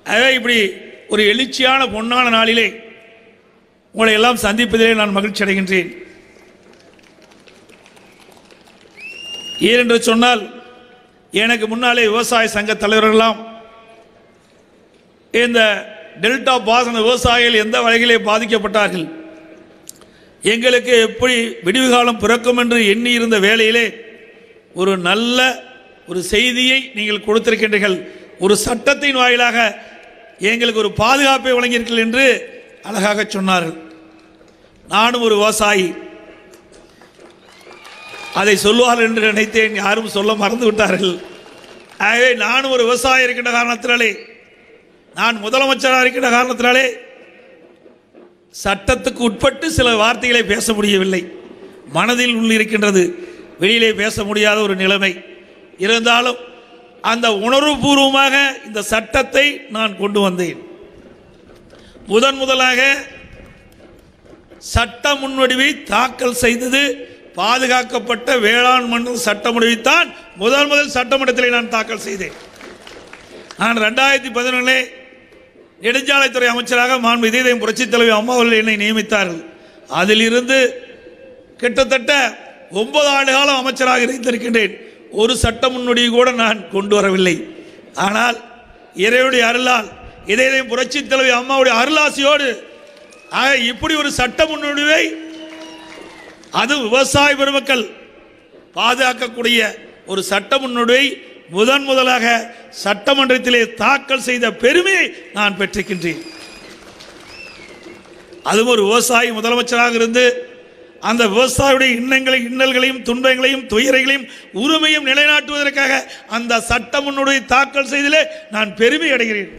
அதே இப்படி ஒரு எழுச்சியான பொன்னான நாளிலே உங்களை எல்லாம் சந்திப்பதிலே நான் மகிழ்ச்சி அடைகின்றேன் ஏனென்று சொன்னால் எனக்கு முன்னாலே விவசாய சங்க தலைவர்களெல்லாம் இந்த டெல்டா பாசன விவசாயிகள் எந்த வகையிலே பாதிக்கப்பட்டார்கள் எங்களுக்கு எப்படி விடிவு காலம் பிறக்கும் என்று எண்ணி இருந்த வேளையிலே ஒரு நல்ல ஒரு செய்தியை நீங்கள் கொடுத்திருக்கின்றீர்கள் ஒரு சட்டத்தின் வாயிலாக எங்களுக்கு ஒரு பாதுகாப்பை வழங்கியிருக்கீர்கள் என்று அழகாக சொன்னார்கள் நானும் ஒரு விவசாயி அதை சொல்லுவார்கள் என்று நினைத்தேன் யாரும் சொல்ல மறந்து விட்டார்கள் ஆகவே நானும் ஒரு விவசாயி இருக்கின்ற காரணத்தினாலே நான் முதலமைச்சராக இருக்கின்ற காரணத்தினாலே சட்டத்துக்கு உட்பட்டு சில வார்த்தைகளை பேச முடியவில்லை மனதில் உள்ள இருக்கின்றது வெளியிலே பேச முடியாத ஒரு நிலைமை இருந்தாலும் அந்த உணர்வுபூர்வமாக இந்த சட்டத்தை நான் கொண்டு வந்தேன் முதன் முதலாக சட்ட முன்வடிவை தாக்கல் செய்தது பாதுகாக்கப்பட்ட வேளாண் மண்டல சட்ட முடிவைத்தான் முதல் முதல் சட்டமன்றத்தில் நான் தாக்கல் செய்தேன் நான் ரெண்டாயிரத்தி பதினொன்றிலே நெடுஞ்சாலைத்துறை அமைச்சராக மாண்பு இதயம் புரட்சித் தலைவர் அம்மா அவர்கள் என்னை நியமித்தார்கள் அதிலிருந்து கிட்டத்தட்ட ஒன்பது ஆண்டு காலம் அமைச்சராக இருந்திருக்கின்றேன் ஒரு சட்ட முன்னோடியை கூட நான் கொண்டு வரவில்லை ஆனால் இறைவனுடைய அருளால் இதயம் புரட்சித் தலைவர் அம்மாவுடைய அருளாசியோடு ஆக இப்படி ஒரு சட்ட முன்வடிவை அது விவசாய பெருமக்கள் பாதுகாக்கக்கூடிய ஒரு சட்ட முன்வடிவை முதன் முதலாக சட்டமன்றத்திலே தாக்கல் செய்த பெருமையை நான் பெற்றிருக்கின்றேன் அதுவும் ஒரு விவசாயி முதலமைச்சராக இருந்து அந்த விவசாயியுடைய இன்னங்களையும் இன்னல்களையும் துன்பங்களையும் துயரைகளையும் உரிமையும் நிலைநாட்டுவதற்காக அந்த சட்ட முன்னுடைய தாக்கல் செய்ததிலே நான் பெருமை அடைகிறேன்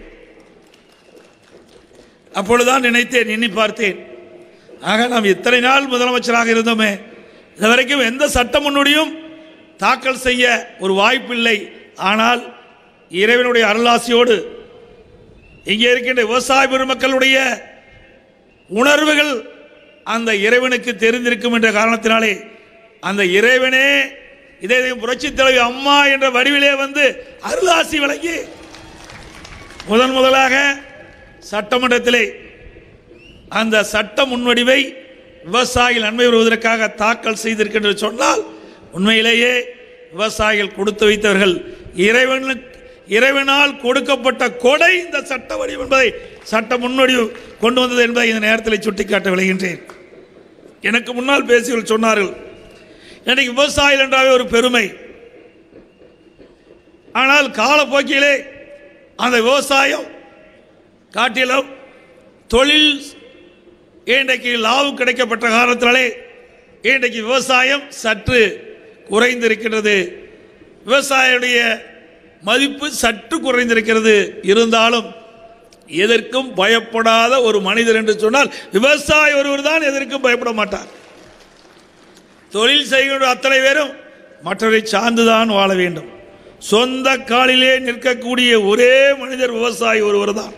அப்பொழுதுதான் நினைத்தேன் எண்ணி பார்த்தேன் ஆக நாம் இத்தனை நாள் முதலமைச்சராக இருந்தோமே இதுவரைக்கும் எந்த சட்ட முன்னோடியும் தாக்கல் செய்ய ஒரு வாய்ப்பில்லை ஆனால் இறைவனுடைய அருளாசியோடு இங்கே இருக்கின்ற விவசாய பெருமக்களுடைய உணர்வுகள் அந்த இறைவனுக்கு தெரிந்திருக்கும் என்ற காரணத்தினாலே அந்த இறைவனே இதே புரட்சி தலைவி அம்மா என்ற வடிவிலே வந்து அருளாசி வழங்கி முதன் முதலாக சட்டமன்றத்திலே அந்த சட்ட முன்வடிவை விவசாயிகள் நன்மை வருவதற்காக தாக்கல் செய்திருக்கின்ற சொன்னால் உண்மையிலேயே விவசாயிகள் கொடுத்து வைத்தவர்கள் இறைவனுக்கு இறைவனால் கொடுக்கப்பட்ட கொடை இந்த சட்ட வடிவம் என்பதை சட்ட முன்னோடி கொண்டு வந்தது என்பதை இந்த நேரத்தில் சுட்டிக்காட்ட விளைகின்றேன் எனக்கு முன்னால் பேசியவர்கள் சொன்னார்கள் எனக்கு விவசாயிகள் என்றாவே ஒரு பெருமை ஆனால் காலப்போக்கிலே அந்த விவசாயம் காட்டிலும் தொழில் இன்றைக்கு லாபம் கிடைக்கப்பட்ட காரணத்தினாலே இன்றைக்கு விவசாயம் சற்று குறைந்திருக்கின்றது விவசாயியுடைய மதிப்பு சற்று குறைந்திருக்கிறது இருந்தாலும் எதற்கும் பயப்படாத ஒரு மனிதர் என்று சொன்னால் விவசாயி ஒருவர் தான் எதற்கும் பயப்பட மாட்டார் தொழில் செய்கின்ற அத்தனை பேரும் மற்றவரை சார்ந்துதான் வாழ வேண்டும் சொந்த காலிலே நிற்கக்கூடிய ஒரே மனிதர் விவசாயி ஒருவர் தான்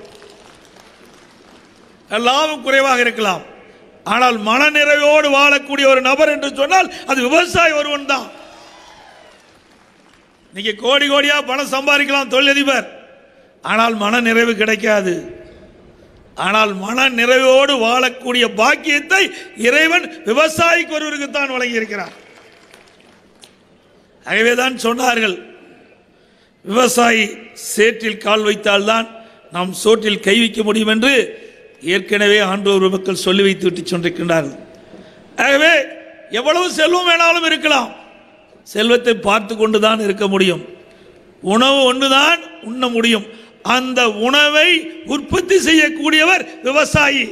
லாபம் குறைவாக இருக்கலாம் ஆனால் மனநிறைவோடு வாழக்கூடிய ஒரு நபர் என்று சொன்னால் அது விவசாயி ஒருவன் தான் நீங்க கோடி கோடியா பணம் சம்பாதிக்கலாம் தொழிலதிபர் ஆனால் மன நிறைவு கிடைக்காது ஆனால் மன நிறைவோடு வாழக்கூடிய பாக்கியத்தை இறைவன் விவசாயிக்கு ஒருவருக்கு தான் வழங்கியிருக்கிறார் ஆகவேதான் சொன்னார்கள் விவசாயி சேற்றில் கால் வைத்தால்தான் நாம் சோற்றில் கை வைக்க முடியும் என்று ஏற்கனவே ஆண்டோர் மக்கள் சொல்லி வைத்து விட்டு சென்றிருக்கின்றார்கள் ஆகவே எவ்வளவு செல்வம் வேணாலும் இருக்கலாம் செல்வத்தை பார்த்து கொண்டுதான் இருக்க முடியும் உணவு ஒன்றுதான் உண்ண முடியும் அந்த உணவை உற்பத்தி செய்யக்கூடியவர் விவசாயி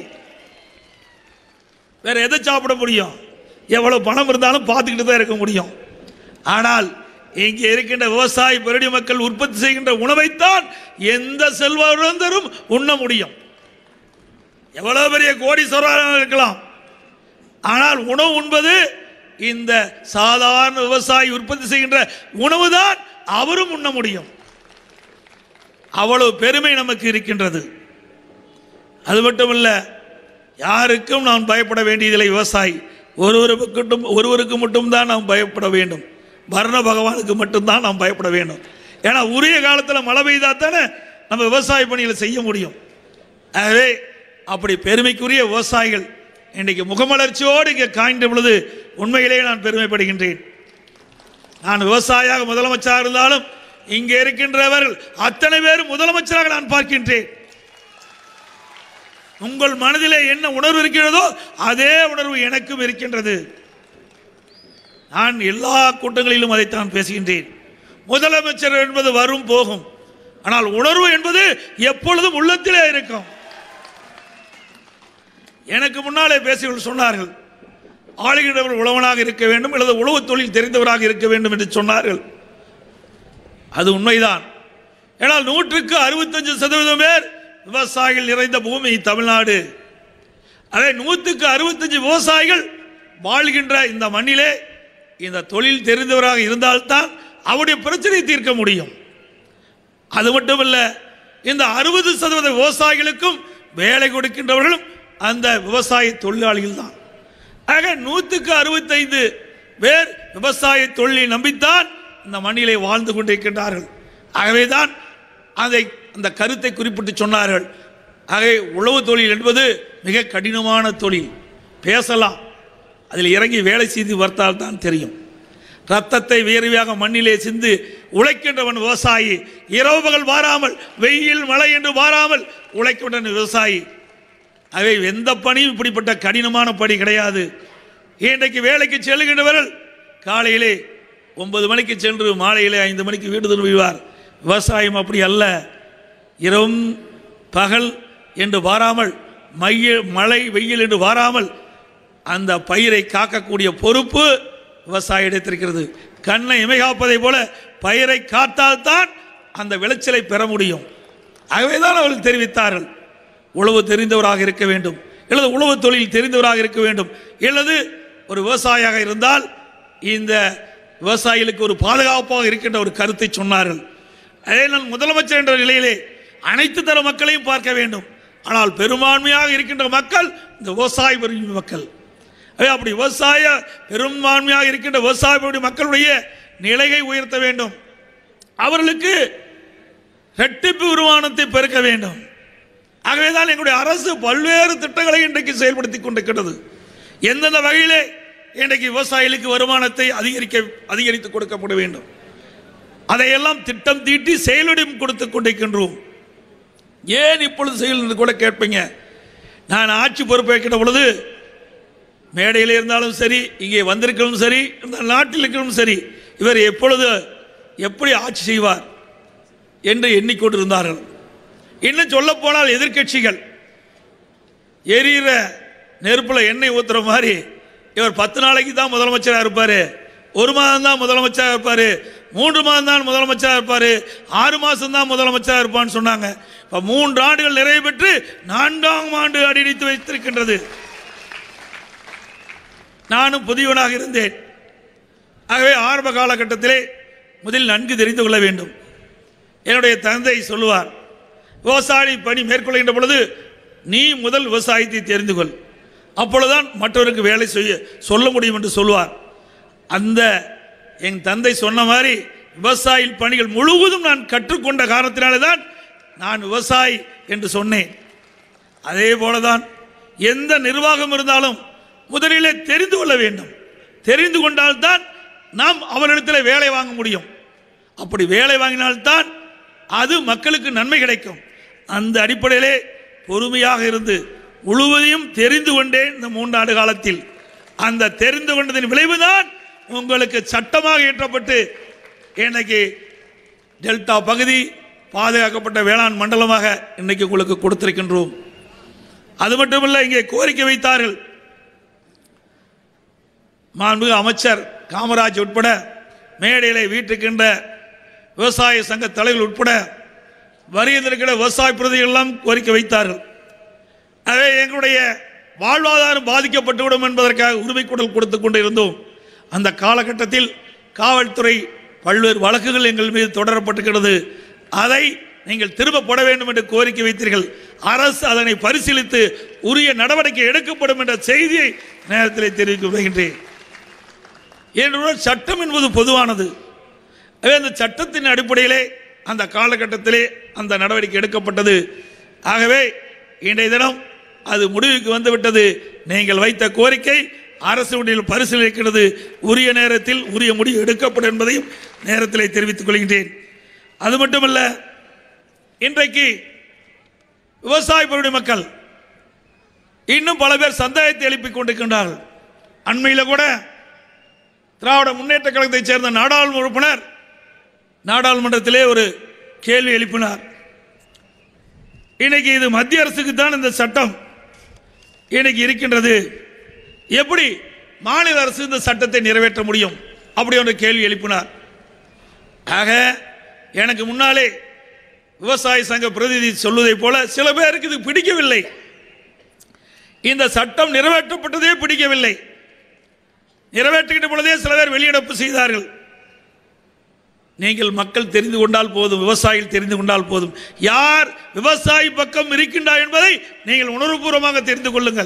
வேற எதை சாப்பிட முடியும் எவ்வளவு பணம் இருந்தாலும் பார்த்துக்கிட்டு தான் இருக்க முடியும் ஆனால் இங்கே இருக்கின்ற விவசாய பெருடி மக்கள் உற்பத்தி செய்கின்ற உணவைத்தான் எந்த செல்வந்தரும் உண்ண முடியும் எவ்வளவு பெரிய கோடீஸ்வரராக இருக்கலாம் ஆனால் உணவு உண்பது இந்த சாதாரண விவசாயி உற்பத்தி செய்கின்ற உணவு தான் அவரும் உண்ண முடியும் அவ்வளவு பெருமை நமக்கு இருக்கின்றது அது மட்டுமல்ல யாருக்கும் நாம் பயப்பட வேண்டியதில்லை விவசாயி ஒருவருக்கு ஒருவருக்கு மட்டும்தான் நாம் பயப்பட வேண்டும் வர்ண பகவானுக்கு மட்டும்தான் நாம் பயப்பட வேண்டும் ஏன்னா உரிய காலத்தில் மழை பெய்தா தானே நம்ம விவசாய பணிகளை செய்ய முடியும் ஆகவே அப்படி பெருமைக்குரிய விவசாயிகள் இன்றைக்கு முகமலர்ச்சியோடு இங்கே காய்ந்த பொழுது உண்மையிலேயே நான் பெருமைப்படுகின்றேன் நான் விவசாயியாக முதலமைச்சராக இருந்தாலும் இங்கே இருக்கின்றவர்கள் அத்தனை பேரும் முதலமைச்சராக நான் பார்க்கின்றேன் உங்கள் மனதிலே என்ன உணர்வு இருக்கிறதோ அதே உணர்வு எனக்கும் இருக்கின்றது நான் எல்லா கூட்டங்களிலும் அதைத்தான் பேசுகின்றேன் முதலமைச்சர் என்பது வரும் போகும் ஆனால் உணர்வு என்பது எப்பொழுதும் உள்ளத்திலே இருக்கும் எனக்கு முன்னாலே பேசியவர்கள் சொன்னார்கள் ஆளுகின்றவர் உழவனாக இருக்க வேண்டும் அல்லது உழவு தொழில் தெரிந்தவராக இருக்க வேண்டும் என்று சொன்னார்கள் அது உண்மைதான் ஏனால் நூற்றுக்கு அறுபத்தஞ்சு சதவீதம் பேர் விவசாயிகள் நிறைந்த பூமி தமிழ்நாடு அதே நூற்றுக்கு அறுபத்தஞ்சு விவசாயிகள் வாழ்கின்ற இந்த மண்ணிலே இந்த தொழில் தெரிந்தவராக இருந்தால்தான் அவருடைய பிரச்சனையை தீர்க்க முடியும் அது மட்டுமல்ல இந்த அறுபது சதவீத விவசாயிகளுக்கும் வேலை கொடுக்கின்றவர்களும் அந்த விவசாய தொழிலாளிகள் தான் ஆக நூற்றுக்கு அறுபத்தைந்து பேர் விவசாய தொழிலை நம்பித்தான் இந்த மண்ணிலே வாழ்ந்து கொண்டிருக்கின்றார்கள் ஆகவேதான் அதை அந்த கருத்தை குறிப்பிட்டு சொன்னார்கள் ஆகவே உழவு தொழில் என்பது மிக கடினமான தொழில் பேசலாம் அதில் இறங்கி வேலை செய்து வர்த்தால் தான் தெரியும் ரத்தத்தை வேர்வையாக மண்ணிலே சிந்து உழைக்கின்றவன் விவசாயி இரவு பகல் வாராமல் வெயில் மழை என்று வாராமல் உழைக்கின்றவன் விவசாயி அவை எந்த பணியும் இப்படிப்பட்ட கடினமான பணி கிடையாது இன்றைக்கு வேலைக்கு செல்லுகின்றவர்கள் காலையிலே ஒன்பது மணிக்கு சென்று மாலையிலே ஐந்து மணிக்கு வீடு திரும்புவார் விவசாயம் அப்படி அல்ல இரவும் பகல் என்று வாராமல் மைய மழை வெயில் என்று வாராமல் அந்த பயிரை காக்கக்கூடிய பொறுப்பு விவசாய இடத்திருக்கிறது கண்ணை இமைகாப்பதை போல பயிரை காத்தால்தான் அந்த விளைச்சலை பெற முடியும் ஆகவேதான் அவர்கள் தெரிவித்தார்கள் உழவு தெரிந்தவராக இருக்க வேண்டும் அல்லது உழவு தொழில் தெரிந்தவராக இருக்க வேண்டும் அல்லது ஒரு விவசாயியாக இருந்தால் இந்த விவசாயிகளுக்கு ஒரு பாதுகாப்பாக இருக்கின்ற ஒரு கருத்தை சொன்னார்கள் அதே நான் முதலமைச்சர் என்ற நிலையிலே அனைத்து தர மக்களையும் பார்க்க வேண்டும் ஆனால் பெரும்பான்மையாக இருக்கின்ற மக்கள் இந்த விவசாய விரும்பி மக்கள் அதே அப்படி விவசாய பெரும்பான்மையாக இருக்கின்ற விவசாய விரும்பி மக்களுடைய நிலையை உயர்த்த வேண்டும் அவர்களுக்கு இரட்டிப்பு வருமானத்தை பெருக்க வேண்டும் ஆகவேதான் எங்களுடைய அரசு பல்வேறு திட்டங்களை இன்றைக்கு செயல்படுத்தி கொண்டிருக்கிறது எந்தெந்த வகையிலே இன்றைக்கு விவசாயிகளுக்கு வருமானத்தை அதிகரிக்க அதிகரித்து கொடுக்கப்பட வேண்டும் அதையெல்லாம் திட்டம் தீட்டி செயலிடம் கொடுத்து கொண்டிருக்கின்றோம் ஏன் இப்பொழுது செயல் என்று கூட கேட்பீங்க நான் ஆட்சி பொறுப்பேற்கிற பொழுது மேடையில் இருந்தாலும் சரி இங்கே வந்திருக்கிறதும் சரி இந்த நாட்டில் இருக்கிறதும் சரி இவர் எப்பொழுது எப்படி ஆட்சி செய்வார் என்று எண்ணிக்கொண்டிருந்தார்கள் இன்னும் சொல்ல போனால் எதிர்க்கட்சிகள் எரியிற நெருப்பில் எண்ணெய் ஊத்துற மாதிரி இவர் பத்து நாளைக்கு தான் முதலமைச்சராக இருப்பார் ஒரு மாதம் தான் முதலமைச்சராக இருப்பார் மூன்று மாதம் தான் முதலமைச்சராக இருப்பார் ஆறு மாதம் தான் முதலமைச்சராக இருப்பான்னு சொன்னாங்க இப்போ மூன்று ஆண்டுகள் நிறைவு பெற்று நான்காம் ஆண்டு அடியடித்து வைத்திருக்கின்றது நானும் புதியவனாக இருந்தேன் ஆகவே ஆரம்ப காலகட்டத்திலே முதலில் நன்கு தெரிந்து கொள்ள வேண்டும் என்னுடைய தந்தை சொல்லுவார் விவசாயி பணி மேற்கொள்கின்ற பொழுது நீ முதல் விவசாயத்தை தெரிந்து கொள் அப்பொழுதுதான் மற்றவருக்கு வேலை செய்ய சொல்ல முடியும் என்று சொல்வார் அந்த என் தந்தை சொன்ன மாதிரி விவசாய பணிகள் முழுவதும் நான் கற்றுக்கொண்ட காரணத்தினாலே தான் நான் விவசாயி என்று சொன்னேன் அதே போலதான் எந்த நிர்வாகம் இருந்தாலும் முதலிலே தெரிந்து கொள்ள வேண்டும் தெரிந்து கொண்டால்தான் நாம் அவரிடத்தில் வேலை வாங்க முடியும் அப்படி வேலை வாங்கினால்தான் அது மக்களுக்கு நன்மை கிடைக்கும் அந்த அடிப்படையிலே பொறுமையாக இருந்து முழுவதையும் தெரிந்து கொண்டேன் இந்த மூன்றாண்டு காலத்தில் அந்த தெரிந்து கொண்டதின் விளைவுதான் உங்களுக்கு சட்டமாக இயற்றப்பட்டு இன்னைக்கு டெல்டா பகுதி பாதுகாக்கப்பட்ட வேளாண் மண்டலமாக இன்னைக்கு உங்களுக்கு கொடுத்திருக்கின்றோம் அது மட்டுமல்ல இங்கே கோரிக்கை வைத்தார்கள் மாண்புமிகு அமைச்சர் காமராஜ் உட்பட மேடையிலே வீட்டுக்கின்ற விவசாய சங்க தலைவர் உட்பட வருகின்ற விவசாய பிரதிகள் எல்லாம் கோரிக்கை வைத்தார்கள் எனவே எங்களுடைய வாழ்வாதாரம் பாதிக்கப்பட்டுவிடும் என்பதற்காக உரிமை குரல் கொடுத்து கொண்டு இருந்தோம் அந்த காலகட்டத்தில் காவல்துறை பல்வேறு வழக்குகள் எங்கள் மீது தொடரப்பட்டிருக்கிறது அதை நீங்கள் திரும்ப போட வேண்டும் என்று கோரிக்கை வைத்தீர்கள் அரசு அதனை பரிசீலித்து உரிய நடவடிக்கை எடுக்கப்படும் என்ற செய்தியை நேரத்தில் தெரிவிக்க விடுகின்றேன் ஏனென்றால் சட்டம் என்பது பொதுவானது எனவே அந்த சட்டத்தின் அடிப்படையிலே அந்த காலகட்டத்திலே அந்த நடவடிக்கை எடுக்கப்பட்டது ஆகவே இன்றைய தினம் அது முடிவுக்கு வந்துவிட்டது நீங்கள் வைத்த கோரிக்கை அரசு முடிவில் பரிசீலிக்கிறது உரிய நேரத்தில் உரிய முடிவு எடுக்கப்படும் என்பதையும் நேரத்திலே தெரிவித்துக் கொள்கின்றேன் அது மட்டுமல்ல இன்றைக்கு விவசாய பொருள் மக்கள் இன்னும் பல பேர் சந்தேகத்தை எழுப்பிக் கொண்டிருக்கின்றார்கள் அண்மையில் கூட திராவிட முன்னேற்ற கழகத்தைச் சேர்ந்த நாடாளுமன்ற உறுப்பினர் நாடாளுமன்றத்திலே ஒரு கேள்வி எழுப்பினார் இன்னைக்கு இது மத்திய அரசுக்கு தான் இந்த சட்டம் இன்னைக்கு இருக்கின்றது எப்படி மாநில அரசு இந்த சட்டத்தை நிறைவேற்ற முடியும் அப்படி ஒரு கேள்வி எழுப்பினார் ஆக எனக்கு முன்னாலே விவசாய சங்க பிரதிநிதி சொல்வதைப் போல சில பேருக்கு இது பிடிக்கவில்லை இந்த சட்டம் நிறைவேற்றப்பட்டதே பிடிக்கவில்லை நிறைவேற்றுகின்ற பொழுதே சில பேர் வெளியிடப்பு செய்தார்கள் நீங்கள் மக்கள் தெரிந்து கொண்டால் போதும் விவசாயிகள் தெரிந்து கொண்டால் போதும் யார் விவசாயி பக்கம் இருக்கின்றார் என்பதை நீங்கள் உணர்வுபூர்வமாக தெரிந்து கொள்ளுங்கள்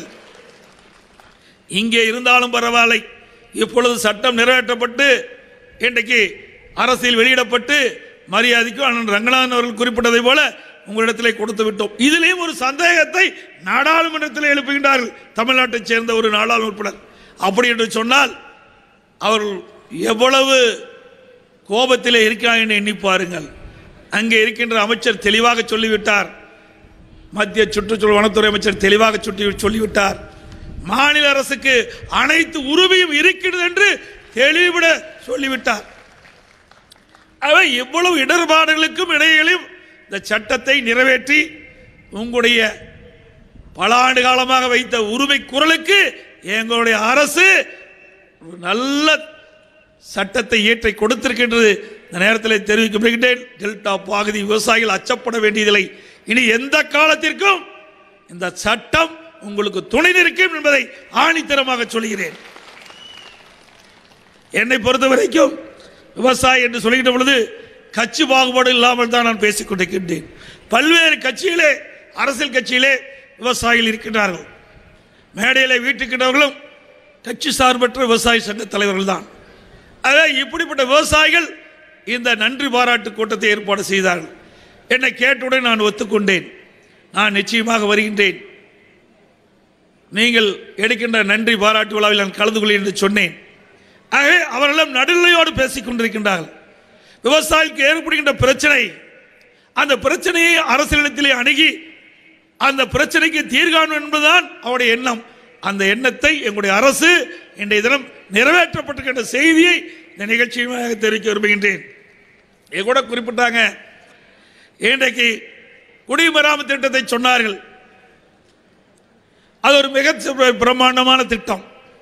இங்கே இருந்தாலும் பரவாயில்லை இப்பொழுது சட்டம் நிறைவேற்றப்பட்டு இன்றைக்கு அரசியல் வெளியிடப்பட்டு மரியாதைக்கு அண்ணன் ரங்கநாதன் அவர்கள் குறிப்பிட்டதை போல உங்களிடத்திலே கொடுத்து விட்டோம் இதிலேயும் ஒரு சந்தேகத்தை நாடாளுமன்றத்தில் எழுப்புகின்றார்கள் தமிழ்நாட்டைச் சேர்ந்த ஒரு நாடாளுமன்ற உறுப்பினர் அப்படி என்று சொன்னால் அவர்கள் எவ்வளவு கோபத்திலே இருக்கிறார் என்று எண்ணி பாருங்கள் அங்கே இருக்கின்ற அமைச்சர் தெளிவாக சொல்லிவிட்டார் மத்திய சுற்றுச்சூழல் வனத்துறை அமைச்சர் தெளிவாக சுட்டி சொல்லிவிட்டார் மாநில அரசுக்கு அனைத்து உரிமையும் இருக்கிறது என்று தெளிவிட சொல்லிவிட்டார் அவை இவ்வளவு இடர்பாடுகளுக்கும் இடையிலும் இந்த சட்டத்தை நிறைவேற்றி உங்களுடைய பல ஆண்டு காலமாக வைத்த உரிமை குரலுக்கு எங்களுடைய அரசு ஒரு நல்ல சட்டத்தை இயற்றி கொடுத்திருக்கின்றது இந்த நேரத்தில் தெரிவிக்கப்படுகின்றேன் டெல்டா பகுதி விவசாயிகள் அச்சப்பட வேண்டியதில்லை இனி எந்த காலத்திற்கும் இந்த சட்டம் உங்களுக்கு துணை நிற்கும் என்பதை ஆணித்தரமாக சொல்கிறேன் என்னை பொறுத்த வரைக்கும் விவசாயி என்று சொல்கின்ற பொழுது கட்சி பாகுபாடு இல்லாமல் தான் நான் பேசிக் கொண்டிருக்கின்றேன் பல்வேறு கட்சியிலே அரசியல் கட்சியிலே விவசாயிகள் இருக்கின்றார்கள் மேடையிலே வீட்டுக்கின்றவர்களும் கட்சி சார்பற்ற விவசாய சங்க தலைவர்கள் தான் ஆக இப்படிப்பட்ட விவசாயிகள் இந்த நன்றி பாராட்டு கூட்டத்தை ஏற்பாடு செய்தார்கள் என்னை கேட்டவுடன் நான் ஒத்துக்கொண்டேன் நான் நிச்சயமாக வருகின்றேன் நீங்கள் எடுக்கின்ற நன்றி பாராட்டு விழாவில் நான் கலந்து கொள்கிறேன் என்று சொன்னேன் ஆகவே அவர்களும் நடுநிலையோடு பேசிக் கொண்டிருக்கின்றார்கள் விவசாயிக்கு ஏற்படுகின்ற பிரச்சனை அந்த பிரச்சனையை அரசியலிடத்திலே அணுகி அந்த பிரச்சனைக்கு தீர்காணும் என்பதுதான் அவருடைய எண்ணம் அந்த எண்ணத்தை எங்களுடைய அரசு இன்றைய தினம் நிறைவேற்றப்பட்டிருக்கின்ற செய்தியை இந்த நிகழ்ச்சியாக தெரிவிக்க விரும்புகின்றேன் இது கூட குறிப்பிட்டாங்க இன்றைக்கு குடிமராமத்து திட்டத்தை சொன்னார்கள் அது ஒரு மிக பிரம்மாண்டமான திட்டம்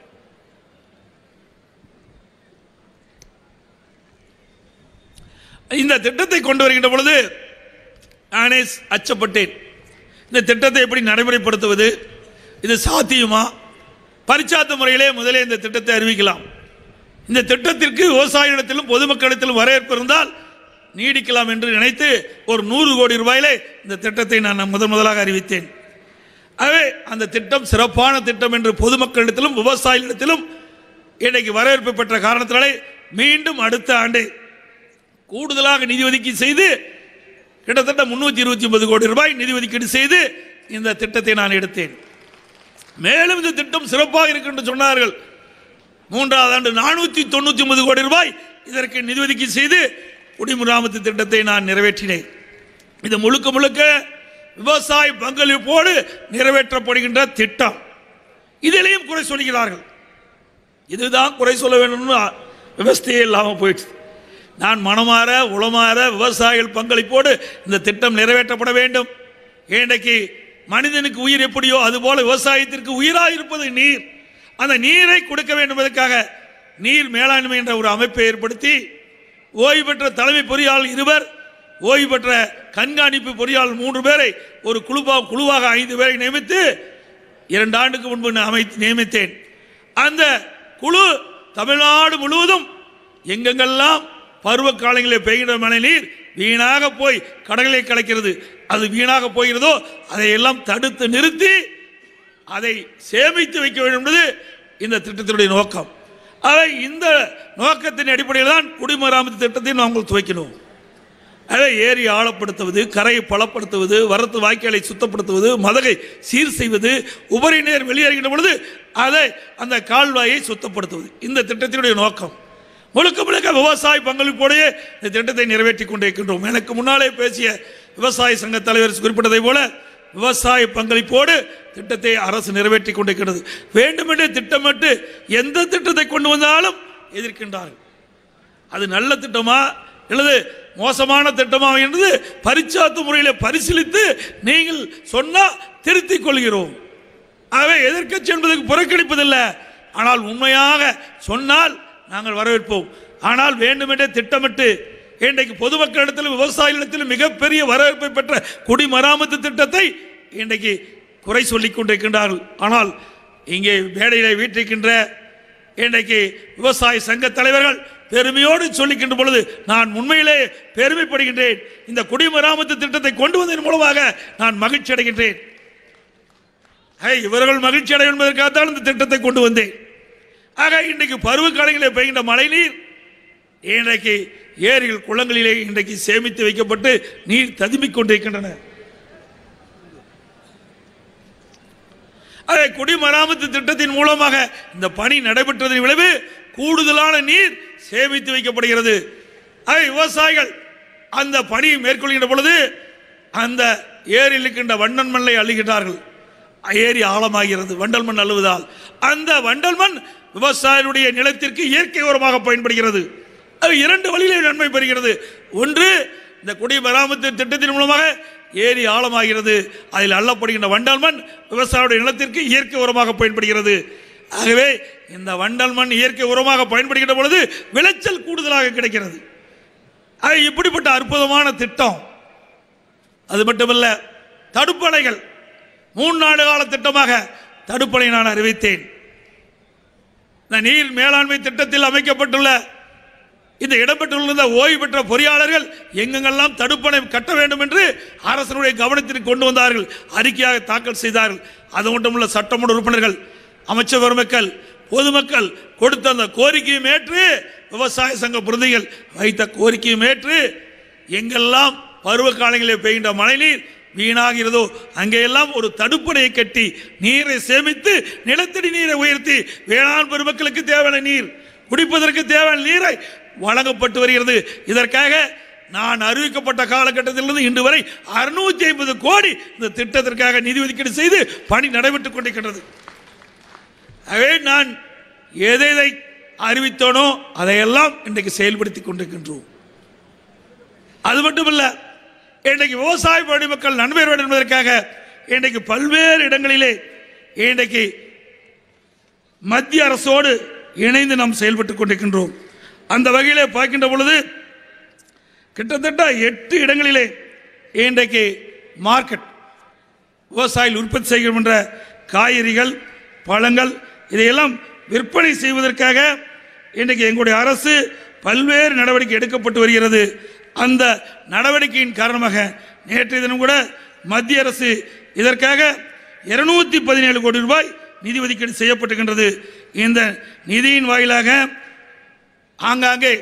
இந்த திட்டத்தை கொண்டு வருகின்ற பொழுது நானே அச்சப்பட்டேன் இந்த திட்டத்தை எப்படி நடைமுறைப்படுத்துவது இது சாத்தியமா பரிச்சாத்த முறையிலே முதலே இந்த திட்டத்தை அறிவிக்கலாம் இந்த திட்டத்திற்கு விவசாயிகளிடத்திலும் பொதுமக்களிடத்திலும் வரவேற்பு இருந்தால் நீடிக்கலாம் என்று நினைத்து ஒரு நூறு கோடி ரூபாயிலே இந்த திட்டத்தை நான் முதன் முதலாக அறிவித்தேன் ஆகவே அந்த திட்டம் சிறப்பான திட்டம் என்று பொதுமக்களிடத்திலும் விவசாயிகளிடத்திலும் இன்றைக்கு வரவேற்பு பெற்ற காரணத்தினாலே மீண்டும் அடுத்த ஆண்டே கூடுதலாக நிதி ஒதுக்கீடு செய்து கிட்டத்தட்ட முன்னூத்தி இருபத்தி ஒன்பது கோடி ரூபாய் நிதி ஒதுக்கீடு செய்து இந்த திட்டத்தை நான் எடுத்தேன் மேலும் இந்த திட்டம் சிறப்பாக இருக்கு என்று சொன்னார்கள் மூன்றாவது ஆண்டு நானூத்தி தொண்ணூத்தி ஒன்பது கோடி ரூபாய் இதற்கு நிதி ஒதுக்கீடு செய்து குடிமுராமத்து திட்டத்தை நான் நிறைவேற்றினேன் இது முழுக்க முழுக்க விவசாய பங்களிப்போடு நிறைவேற்றப்படுகின்ற திட்டம் இதிலையும் குறை சொல்கிறார்கள் இதுதான் குறை சொல்ல வேண்டும்னு விவஸ்தையே இல்லாமல் போயிடுச்சு நான் மனமாற உளமாற விவசாயிகள் பங்களிப்போடு இந்த திட்டம் நிறைவேற்றப்பட வேண்டும் இன்றைக்கு மனிதனுக்கு உயிர் எப்படியோ அதுபோல விவசாயத்திற்கு உயிராக இருப்பது நீர் அந்த நீரை கொடுக்க வேண்டும் என்பதற்காக நீர் மேலாண்மை என்ற ஒரு அமைப்பை ஏற்படுத்தி ஓய்வு பெற்ற தலைமை பொறியாளர் இருவர் ஓய்வு பெற்ற கண்காணிப்பு பொறியாளர் மூன்று பேரை ஒரு குழுவா குழுவாக ஐந்து பேரை நியமித்து இரண்டு ஆண்டுக்கு முன்பு நான் அமைத்து நியமித்தேன் அந்த குழு தமிழ்நாடு முழுவதும் எங்கெங்கெல்லாம் பருவ காலங்களில் பெய்கின்ற மழை நீர் வீணாக போய் கடலை கலக்கிறது அது வீணாக போகிறதோ அதையெல்லாம் தடுத்து நிறுத்தி அதை சேமித்து வைக்க வேண்டும் என்பது இந்த திட்டத்தினுடைய நோக்கம் அவை இந்த நோக்கத்தின் அடிப்படையில் தான் குடிமராமத்து திட்டத்தை நாங்கள் துவைக்கணும் அதை ஏரி ஆழப்படுத்துவது கரையை பலப்படுத்துவது வரத்து வாய்க்காலை சுத்தப்படுத்துவது மதகை சீர் செய்வது உபரி நீர் வெளியேறுகின்ற பொழுது அதை அந்த கால்வாயை சுத்தப்படுத்துவது இந்த திட்டத்தினுடைய நோக்கம் முழுக்க முழுக்க விவசாய பங்களிப்போடையே இந்த திட்டத்தை நிறைவேற்றி கொண்டிருக்கின்றோம் எனக்கு முன்னாலே பேசிய விவசாய சங்க தலைவர் குறிப்பிட்டதை போல விவசாய பங்களிப்போடு திட்டத்தை அரசு நிறைவேற்றி கொண்டிருக்கிறது வேண்டுமென்றே திட்டமிட்டு எந்த திட்டத்தை கொண்டு வந்தாலும் எதிர்க்கின்றார்கள் அது நல்ல திட்டமா அல்லது மோசமான திட்டமா என்று பரிச்சாத்து முறையில் பரிசீலித்து நீங்கள் சொன்னா திருத்திக் கொள்கிறோம் ஆகவே எதிர்க்கட்சி என்பதற்கு புறக்கணிப்பதில்லை ஆனால் உண்மையாக சொன்னால் நாங்கள் வரவேற்போம் ஆனால் வேண்டுமென்றே திட்டமிட்டு இன்றைக்கு பொதுமக்களிடத்தில் விவசாயிகளிடத்தில் மிகப்பெரிய வரவேற்பை பெற்ற குடிமராமத்து திட்டத்தை இன்றைக்கு குறை சொல்லிக் கொண்டிருக்கின்றார்கள் ஆனால் இங்கே மேடையிலே வீட்டிருக்கின்ற இன்றைக்கு விவசாய சங்க தலைவர்கள் பெருமையோடு சொல்லிக்கின்ற பொழுது நான் உண்மையிலே பெருமைப்படுகின்றேன் இந்த குடிமராமத்து திட்டத்தை கொண்டு வந்ததன் மூலமாக நான் மகிழ்ச்சி அடைகின்றேன் ஐ, இவர்கள் மகிழ்ச்சி அடைய என்பதற்காகத்தான் இந்த திட்டத்தை கொண்டு வந்தேன் ஆக இன்றைக்கு பருவகாலங்களிலே பெய்கின்ற மழைநீர் இன்றைக்கு ஏரிகள் குளங்களிலே இன்றைக்கு சேமித்து வைக்கப்பட்டு நீர் ததும்பிக் கொண்டிருக்கின்றன அதை குடிமராமத்து திட்டத்தின் மூலமாக இந்த பணி நடைபெற்றதன் விளைவு கூடுதலான நீர் சேமித்து வைக்கப்படுகிறது அதை விவசாயிகள் அந்த பணியை மேற்கொள்கின்ற பொழுது அந்த ஏரியில் இருக்கின்ற வண்டல் மண்ணை அள்ளுகின்றார்கள் ஏரி ஆழமாகிறது வண்டல் மண் அள்ளுவதால் அந்த வண்டல் மண் விவசாயிகளுடைய நிலத்திற்கு இயற்கை உரமாக பயன்படுகிறது அது இரண்டு வழியிலே நன்மை பெறுகிறது ஒன்று இந்த குடிமராமத்து திட்டத்தின் மூலமாக ஏரி ஆழமாகிறது அதில் அள்ளப்படுகின்ற வண்டல் மண் விவசாயியுடைய நிலத்திற்கு இயற்கை உரமாக பயன்படுகிறது ஆகவே இந்த வண்டல் மண் இயற்கை உரமாக பயன்படுகின்ற பொழுது விளைச்சல் கூடுதலாக கிடைக்கிறது அது இப்படிப்பட்ட அற்புதமான திட்டம் அது மட்டுமல்ல தடுப்பணைகள் மூன்று நாடு கால திட்டமாக தடுப்பணை நான் அறிவித்தேன் இந்த நீர் மேலாண்மை திட்டத்தில் அமைக்கப்பட்டுள்ள இந்த இடம்பெற்றுள்ள ஓய்வு பெற்ற பொறியாளர்கள் எங்கெங்கெல்லாம் தடுப்பணை கட்ட வேண்டும் என்று அரசனுடைய கவனத்திற்கு கொண்டு வந்தார்கள் அறிக்கையாக தாக்கல் செய்தார்கள் அது மட்டுமல்ல சட்டமன்ற உறுப்பினர்கள் அமைச்சர் பெருமக்கள் பொதுமக்கள் கொடுத்த அந்த கோரிக்கையும் ஏற்று விவசாய சங்க பிரதிகள் வைத்த கோரிக்கையும் ஏற்று எங்கெல்லாம் பருவ காலங்களில் பெய்கின்ற மழைநீர் வீணாகிறதோ அங்கெல்லாம் ஒரு தடுப்பணையை கட்டி நீரை சேமித்து நிலத்தடி நீரை உயர்த்தி வேளாண் பெருமக்களுக்கு தேவையான நீர் குடிப்பதற்கு தேவையான நீரை வழங்கப்பட்டு வருகிறது இதற்காக நான் அறிவிக்கப்பட்ட காலகட்டத்திலிருந்து இன்று வரை அறுநூத்தி ஐம்பது கோடி இந்த திட்டத்திற்காக நிதி ஒதுக்கீடு செய்து பணி நடைபெற்றுக் கொண்டிருக்கின்றது ஆகவே நான் எதை எதை அறிவித்தோனோ அதையெல்லாம் இன்றைக்கு செயல்படுத்தி கொண்டிருக்கின்றோம் அது மட்டுமல்ல இன்றைக்கு விவசாய பணி மக்கள் நன்மை வேண்டும் என்பதற்காக இன்றைக்கு பல்வேறு இடங்களிலே இன்றைக்கு மத்திய அரசோடு இணைந்து நாம் செயல்பட்டுக் கொண்டிருக்கின்றோம் அந்த வகையிலே பார்க்கின்ற பொழுது கிட்டத்தட்ட எட்டு இடங்களிலே இன்றைக்கு மார்க்கெட் விவசாயிகள் உற்பத்தி செய்கின்ற காய்கறிகள் பழங்கள் இதையெல்லாம் விற்பனை செய்வதற்காக இன்றைக்கு எங்களுடைய அரசு பல்வேறு நடவடிக்கை எடுக்கப்பட்டு வருகிறது அந்த நடவடிக்கையின் காரணமாக நேற்றைய தினம் கூட மத்திய அரசு இதற்காக இருநூத்தி பதினேழு கோடி ரூபாய் நிதி ஒதுக்கீடு செய்யப்பட்டிருக்கின்றது இந்த நிதியின் வாயிலாக ஆங்காங்கே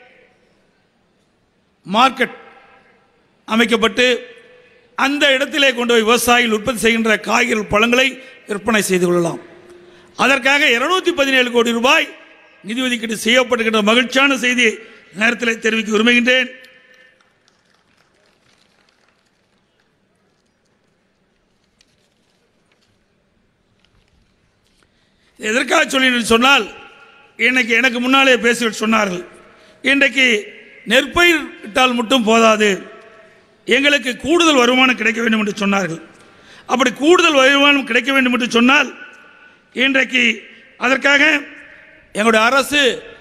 மார்க்கெட் அமைக்கப்பட்டு அந்த இடத்திலே கொண்டு போய் விவசாயிகள் உற்பத்தி செய்கின்ற காய்கறி பழங்களை விற்பனை செய்து கொள்ளலாம் அதற்காக இருநூத்தி பதினேழு கோடி ரூபாய் நிதி ஒதுக்கீடு செய்யப்பட்டிருக்கின்ற மகிழ்ச்சியான செய்தியை நேரத்தில் தெரிவிக்க விரும்புகின்றேன் எதற்காக சொல்லி சொன்னால் இன்னைக்கு எனக்கு முன்னாலே பேசி சொன்னார்கள் இன்றைக்கு நெற்பயிர் இட்டால் மட்டும் போதாது எங்களுக்கு கூடுதல் வருமானம் கிடைக்க வேண்டும் என்று சொன்னார்கள் அப்படி கூடுதல் வருமானம் கிடைக்க வேண்டும் என்று சொன்னால் இன்றைக்கு அதற்காக எங்களுடைய அரசு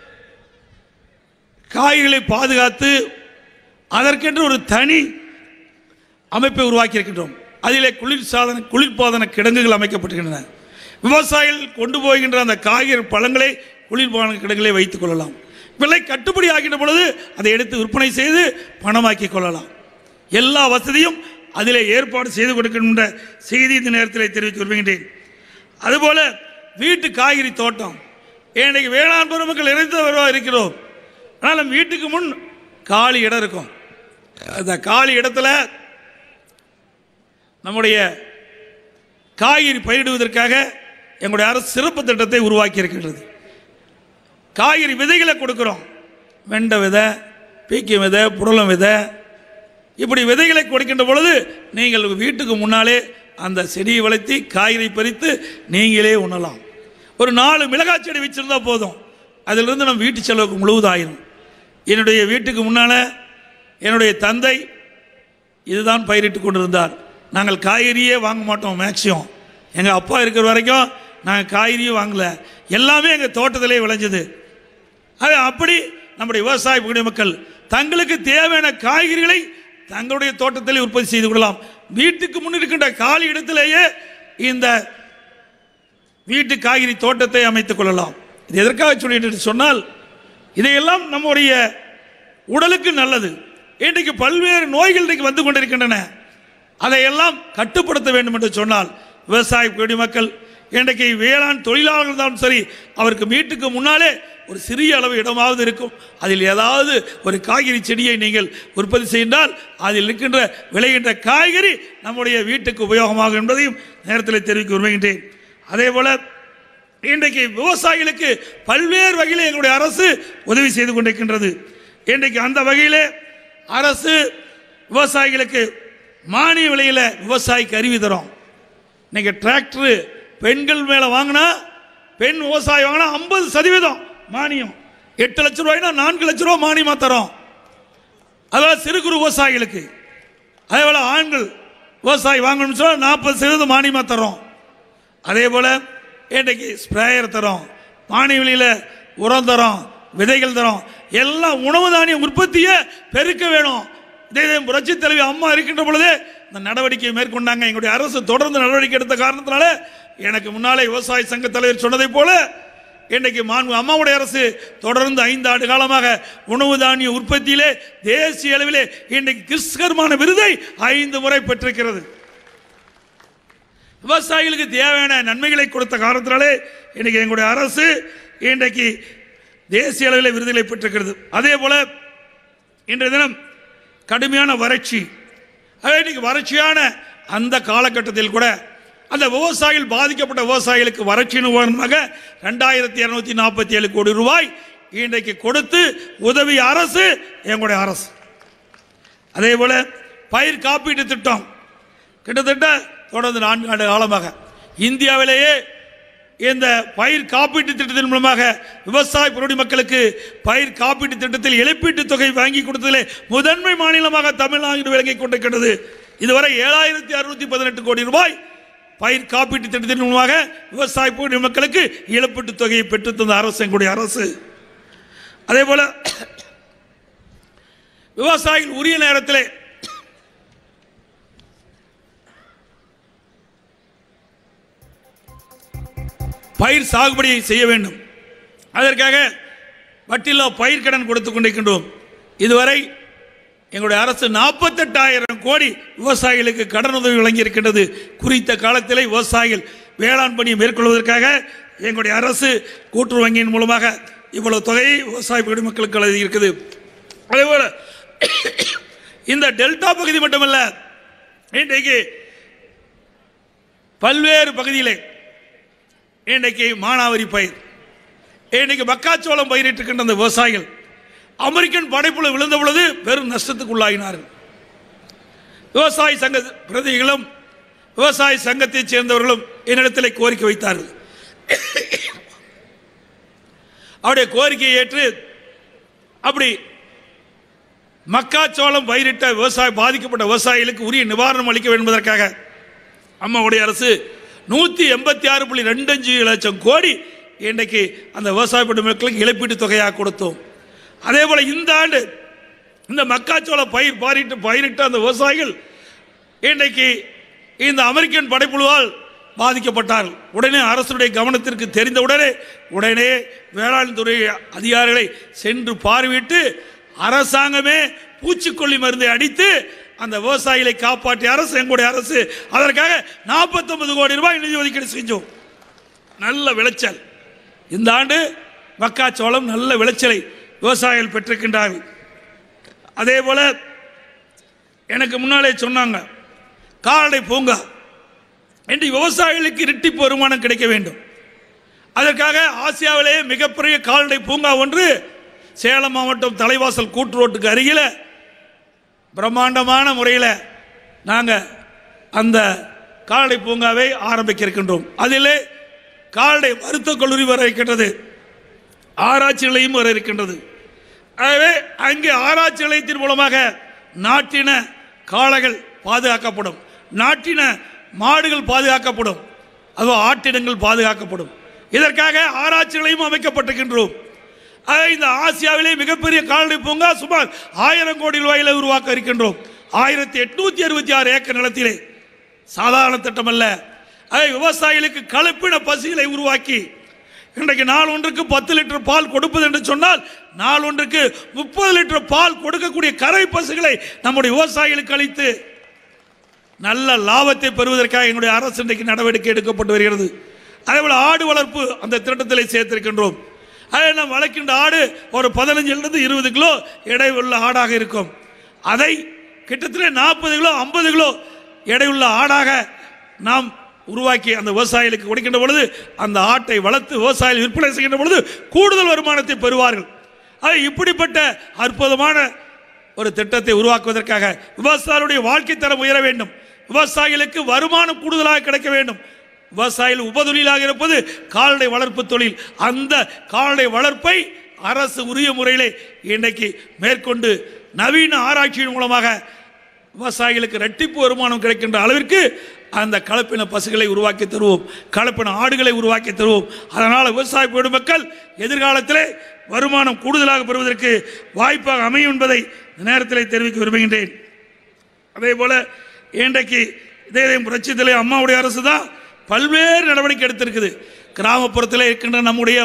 காய்களை பாதுகாத்து அதற்கென்று ஒரு தனி அமைப்பை உருவாக்கி இருக்கின்றோம் அதிலே குளிர் சாதன குளிர்பாதன கிடங்குகள் அமைக்கப்பட்டிருக்கின்றன விவசாயிகள் கொண்டு போகின்ற அந்த காய்கறி பழங்களை குளிர்பாதன கிடங்குகளை வைத்துக் கொள்ளலாம் விலை கட்டுப்படி ஆகின்ற பொழுது அதை எடுத்து விற்பனை செய்து பணமாக்கிக் கொள்ளலாம் எல்லா வசதியும் அதிலே ஏற்பாடு செய்து கொடுக்கின்ற செய்தி இந்த நேரத்தில் தெரிவித்து விரும்புகின்றேன் அதுபோல வீட்டு காய்கறி தோட்டம் இன்னைக்கு வேளாண் பெருமக்கள் இணைந்து வருவா இருக்கிறோம் ஆனால் நம்ம வீட்டுக்கு முன் காலி இடம் இருக்கும் அந்த காலி இடத்துல நம்முடைய காய்கறி பயிரிடுவதற்காக எங்களுடைய அரசு சிறப்பு திட்டத்தை உருவாக்கி இருக்கின்றது காய்கறி விதைகளை கொடுக்கிறோம் வெண்டை விதை பீக்கி விதை புடலம் விதை இப்படி விதைகளை கொடுக்கின்ற பொழுது நீங்கள் வீட்டுக்கு முன்னாலே அந்த செடியை வளர்த்தி காய்கறி பறித்து நீங்களே உண்ணலாம் ஒரு நாலு மிளகாய் செடி வச்சிருந்தா போதும் அதிலிருந்து நம்ம வீட்டு செலவுக்கு முழுவதாயிரும் என்னுடைய வீட்டுக்கு முன்னால் என்னுடைய தந்தை இதுதான் பயிரிட்டு கொண்டிருந்தார் நாங்கள் காய்கறியே வாங்க மாட்டோம் மேக்சிமம் எங்கள் அப்பா இருக்கிற வரைக்கும் நாங்கள் காய்கறியே வாங்கல எல்லாமே எங்கள் தோட்டத்திலே விளைஞ்சது அது அப்படி நம்முடைய விவசாய குடிமக்கள் தங்களுக்கு தேவையான காய்கறிகளை தங்களுடைய தோட்டத்திலே உற்பத்தி செய்து கொள்ளலாம் வீட்டுக்கு முன் இருக்கின்ற காலி இடத்திலேயே இந்த வீட்டு காய்கறி தோட்டத்தை அமைத்துக் கொள்ளலாம் இது எதற்காக சொல்லிட்டு சொன்னால் இதையெல்லாம் நம்முடைய உடலுக்கு நல்லது இன்றைக்கு பல்வேறு நோய்கள் இன்றைக்கு வந்து கொண்டிருக்கின்றன அதையெல்லாம் கட்டுப்படுத்த வேண்டும் என்று சொன்னால் விவசாய குடிமக்கள் இன்றைக்கு வேளாண் தொழிலாளர்கள் தான் சரி அவருக்கு வீட்டுக்கு முன்னாலே ஒரு சிறிய அளவு இடமாவது இருக்கும் அதில் ஏதாவது ஒரு காய்கறி செடியை நீங்கள் உற்பத்தி செய்தால் அதில் இருக்கின்ற விளைகின்ற காய்கறி நம்முடைய வீட்டுக்கு உபயோகமாகும் என்பதையும் நேரத்தில் தெரிவிக்க விரும்புகின்றேன் அதே போல இன்றைக்கு விவசாயிகளுக்கு பல்வேறு வகையில் எங்களுடைய அரசு உதவி செய்து கொண்டிருக்கின்றது இன்றைக்கு அந்த வகையிலே அரசு விவசாயிகளுக்கு மானிய விலையில் விவசாயிக்கு அறிவி தரும் இன்னைக்கு டிராக்டர் பெண்கள் மேலே வாங்கினா பெண் விவசாயி வாங்கினா ஐம்பது சதவீதம் மானியம் எட்டு லட்ச ரூபாய்னா நான்கு லட்ச ரூபாய் மானியமாக தரோம் அதாவது சிறு குறு விவசாயிகளுக்கு அதே போல் ஆண்கள் விவசாயி வாங்கணும்னு சொன்னால் நாற்பது சதவீதம் மானியமாக தரோம் அதே போல் இன்றைக்கு ஸ்ப்ரேயர் தரோம் மானிய விலையில் உரம் தரோம் விதைகள் தரோம் எல்லாம் உணவு தானியம் உற்பத்தியை பெருக்க வேணும் இதே இதே புரட்சி தலைவி அம்மா இருக்கின்ற பொழுதே இந்த நடவடிக்கையை மேற்கொண்டாங்க எங்களுடைய அரசு தொடர்ந்து நடவடிக்கை எடுத்த காரணத்தினால எனக்கு முன்னாலே விவசாய சங்க தலைவர் சொன்னதைப் போல இன்றைக்கு மாண்பு அம்மாவுடைய அரசு தொடர்ந்து ஐந்து ஆண்டு காலமாக உணவு தானிய உற்பத்தியிலே தேசிய அளவிலே இன்றைக்கு கிறிஸ்கர்மான விருதை ஐந்து முறை பெற்றிருக்கிறது விவசாயிகளுக்கு தேவையான நன்மைகளை கொடுத்த காரணத்தினாலே இன்னைக்கு எங்களுடைய அரசு இன்றைக்கு தேசிய அளவில் விருதுகளை பெற்றிருக்கிறது அதே போல இன்றைய தினம் கடுமையான வறட்சி அதே இன்னைக்கு வறட்சியான அந்த காலகட்டத்தில் கூட அந்த விவசாயிகள் பாதிக்கப்பட்ட விவசாயிகளுக்கு வறட்சி நிவாரணமாக ரெண்டாயிரத்தி இருநூத்தி நாற்பத்தி ஏழு கோடி ரூபாய் இன்றைக்கு கொடுத்து உதவி அரசு எங்களுடைய அரசு அதே போல பயிர் காப்பீட்டு திட்டம் கிட்டத்தட்ட தொடர்ந்து நான்கு ஆண்டு காலமாக இந்தியாவிலேயே இந்த பயிர் காப்பீட்டு திட்டத்தின் மூலமாக விவசாய பொருடி மக்களுக்கு பயிர் காப்பீட்டு திட்டத்தில் இழப்பீட்டுத் தொகை வாங்கி கொடுத்ததிலே முதன்மை மாநிலமாக தமிழ்நாடு விளங்கிக் கொண்டிருக்கிறது இதுவரை ஏழாயிரத்தி அறுநூத்தி பதினெட்டு கோடி ரூபாய் பயிர் காப்பீட்டு திட்டத்தின் மூலமாக விவசாய பொருடி மக்களுக்கு இழப்பீட்டுத் தொகையை பெற்றுத் தந்த அரசு எங்களுடைய அரசு அதே போல விவசாயிகள் உரிய நேரத்திலே பயிர் சாகுபடி செய்ய வேண்டும் அதற்காக வட்டில்லா பயிர் கடன் கொடுத்து கொண்டிருக்கின்றோம் இதுவரை எங்களுடைய அரசு நாற்பத்தெட்டாயிரம் கோடி விவசாயிகளுக்கு கடன் உதவி வழங்கியிருக்கின்றது குறித்த காலத்தில் விவசாயிகள் வேளாண் பணியை மேற்கொள்வதற்காக எங்களுடைய அரசு கூட்டுறவு வங்கியின் மூலமாக இவ்வளவு தொகையை விவசாய குடிமக்களுக்கு வழங்கி இருக்குது அதேபோல இந்த டெல்டா பகுதி மட்டுமல்ல இன்றைக்கு பல்வேறு பகுதியிலே இன்றைக்கு மானாவரி பயிர் இன்றைக்கு மக்காச்சோளம் பயிரிட்டிருக்கின்ற அந்த விவசாயிகள் அமெரிக்கன் படைப்புல விழுந்த பொழுது பெரும் நஷ்டத்துக்கு உள்ளாகினார்கள் விவசாய சங்க பிரதிகளும் விவசாய சங்கத்தைச் சேர்ந்தவர்களும் என்னிடத்தில் கோரிக்கை வைத்தார்கள் அவருடைய கோரிக்கையை ஏற்று அப்படி மக்காச்சோளம் பயிரிட்ட விவசாய பாதிக்கப்பட்ட விவசாயிகளுக்கு உரிய நிவாரணம் அளிக்க வேண்டும் என்பதற்காக அம்மாவுடைய அரசு நூற்றி எண்பத்தி ஆறு புள்ளி ரெண்டு அஞ்சு லட்சம் கோடி இன்றைக்கு அந்த விவசாயப்பட்ட மக்களுக்கு இழப்பீட்டு தொகையாக கொடுத்தோம் அதே போல் இந்த ஆண்டு இந்த மக்காச்சோள பயிர் பாரிட்டு பயிரிட்ட அந்த விவசாயிகள் இன்றைக்கு இந்த அமெரிக்கன் படைப்புழுவால் பாதிக்கப்பட்டார்கள் உடனே அரசுடைய கவனத்திற்கு தெரிந்த உடனே உடனே வேளாண் துறை அதிகாரிகளை சென்று பார்வையிட்டு அரசாங்கமே பூச்சிக்கொல்லி மருந்தை அடித்து அந்த விவசாயிகளை காப்பாற்றிய அரசு எங்களுடைய அரசு அதற்காக 49 கோடி ரூபாய் நிதி ஒதுக்கீடு செஞ்சோம் நல்ல விளைச்சல் இந்த ஆண்டு மக்காச்சோளம் நல்ல விளைச்சலை விவசாயிகள் பெற்றிருக்கின்றார்கள் அதே போல எனக்கு முன்னாலே சொன்னாங்க கால்நடை பூங்கா என்று விவசாயிகளுக்கு இரட்டிப்பு வருமானம் கிடைக்க வேண்டும் அதற்காக ஆசியாவிலேயே மிகப்பெரிய கால்நடை பூங்கா ஒன்று சேலம் மாவட்டம் தலைவாசல் கூட்டு ரோட்டுக்கு அருகில் பிரம்மாண்டமான முறையில் நாங்கள் அந்த கால்நடை பூங்காவை ஆரம்பிக்க இருக்கின்றோம் அதிலே கால்நடை மருத்துவக் கல்லூரி வர இருக்கின்றது ஆராய்ச்சி நிலையம் வர இருக்கின்றது ஆகவே அங்கே ஆராய்ச்சி நிலையத்தின் மூலமாக நாட்டின காளைகள் பாதுகாக்கப்படும் நாட்டின மாடுகள் பாதுகாக்கப்படும் அதுவும் ஆட்டினங்கள் பாதுகாக்கப்படும் இதற்காக ஆராய்ச்சி நிலையம் அமைக்கப்பட்டிருக்கின்றோம் ஆக இந்த ஆசியாவிலே மிகப்பெரிய கால்நடை பூங்கா சுமார் ஆயிரம் கோடி ரூபாயில உருவாக்க இருக்கின்றோம் ஆயிரத்தி எட்நூத்தி அறுபத்தி ஆறு ஏக்கர் நிலத்திலே சாதாரண திட்டம் அல்ல அதை விவசாயிகளுக்கு கலப்பின பசுகளை உருவாக்கி இன்றைக்கு நாள் ஒன்றுக்கு பத்து லிட்டர் பால் கொடுப்பது என்று சொன்னால் நாள் ஒன்றுக்கு முப்பது லிட்டர் பால் கொடுக்கக்கூடிய கரை பசுகளை நம்முடைய விவசாயிகளுக்கு அளித்து நல்ல லாபத்தை பெறுவதற்காக எங்களுடைய அரசு இன்றைக்கு நடவடிக்கை எடுக்கப்பட்டு வருகிறது அதேபோல் ஆடு வளர்ப்பு அந்த திட்டத்தில் சேர்த்திருக்கின்றோம் அதை நாம் வளர்க்கின்ற ஆடு ஒரு பதினஞ்சிலிருந்து இருபது கிலோ எடை உள்ள ஆடாக இருக்கும் அதை கிட்டத்தட்ட நாற்பது கிலோ ஐம்பது கிலோ எடையுள்ள ஆடாக நாம் உருவாக்கி அந்த விவசாயிகளுக்கு கொடுக்கின்ற பொழுது அந்த ஆட்டை வளர்த்து விவசாயிகள் விற்பனை செய்கின்ற பொழுது கூடுதல் வருமானத்தை பெறுவார்கள் ஆக இப்படிப்பட்ட அற்புதமான ஒரு திட்டத்தை உருவாக்குவதற்காக விவசாயிகளுடைய வாழ்க்கை தரம் உயர வேண்டும் விவசாயிகளுக்கு வருமானம் கூடுதலாக கிடைக்க வேண்டும் விவசாயிகள் உபதொழிலாக இருப்பது கால்நடை வளர்ப்பு தொழில் அந்த கால்நடை வளர்ப்பை அரசு உரிய முறையிலே இன்றைக்கு மேற்கொண்டு நவீன ஆராய்ச்சியின் மூலமாக விவசாயிகளுக்கு ரெட்டிப்பு வருமானம் கிடைக்கின்ற அளவிற்கு அந்த கலப்பின பசுகளை உருவாக்கி தருவோம் கலப்பின ஆடுகளை உருவாக்கி தருவோம் அதனால் விவசாய பெருமக்கள் எதிர்காலத்திலே வருமானம் கூடுதலாக பெறுவதற்கு வாய்ப்பாக அமையும் என்பதை இந்த நேரத்தில் தெரிவிக்க விரும்புகின்றேன் அதே போல இன்றைக்கு இதே புரட்சித்திலே அம்மாவுடைய அரசு தான் பல்வேறு நடவடிக்கை எடுத்திருக்குது கிராமப்புறத்தில் இருக்கின்ற நம்முடைய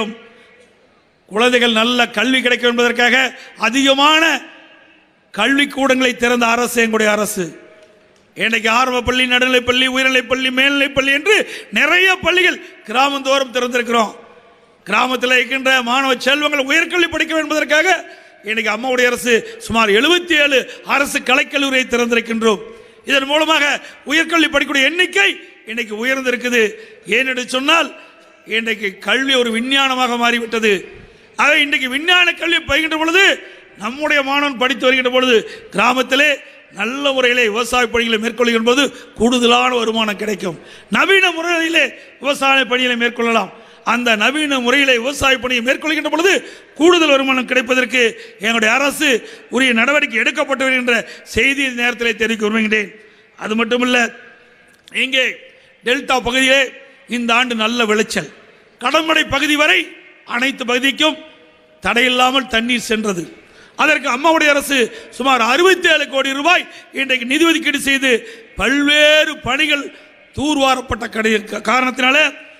குழந்தைகள் நல்ல கல்வி கிடைக்கும் என்பதற்காக அதிகமான கல்விக்கூடங்களை திறந்த அரசு எங்களுடைய அரசு இன்றைக்கு ஆரம்ப பள்ளி நடுநிலைப் பள்ளி உயர்நிலைப் பள்ளி மேல்நிலைப் பள்ளி என்று நிறைய பள்ளிகள் கிராமந்தோறும் திறந்திருக்கிறோம் கிராமத்தில் இருக்கின்ற மாணவ செல்வங்கள் உயர்கல்வி படிக்க வேண்டும் என்பதற்காக இன்னைக்கு அம்மாவுடைய அரசு சுமார் எழுபத்தி ஏழு அரசு கலைக்கல்லூரியை திறந்திருக்கின்றோம் இதன் மூலமாக உயர்கல்வி படிக்கக்கூடிய எண்ணிக்கை இன்னைக்கு உயர்ந்திருக்குது ஏனென்று சொன்னால் இன்றைக்கு கல்வி ஒரு விஞ்ஞானமாக மாறிவிட்டது ஆக இன்றைக்கு விஞ்ஞான கல்வி பயின்ற பொழுது நம்முடைய மாணவன் படித்து வருகின்ற பொழுது கிராமத்திலே நல்ல முறையிலே விவசாய பணிகளை மேற்கொள்கின்ற போது கூடுதலான வருமானம் கிடைக்கும் நவீன முறையிலே விவசாய பணிகளை மேற்கொள்ளலாம் அந்த நவீன முறையிலே விவசாய பணியை மேற்கொள்கின்ற பொழுது கூடுதல் வருமானம் கிடைப்பதற்கு எங்களுடைய அரசு உரிய நடவடிக்கை எடுக்கப்பட்டு வருகின்ற செய்தி இந்த நேரத்திலே தெரிவிக்க விரும்புகின்றேன் அது மட்டுமல்ல இங்கே டெல்டா பகுதியிலே இந்த ஆண்டு நல்ல விளைச்சல் கடம்படை பகுதி வரை அனைத்து பகுதிக்கும் தடையில்லாமல் தண்ணீர் சென்றது அதற்கு அம்மாவுடைய அரசு சுமார் 67 கோடி ரூபாய் இன்றைக்கு நிதி ஒதுக்கீடு செய்து பல்வேறு பணிகள் தூர்வாரப்பட்ட கடை காரணத்தினால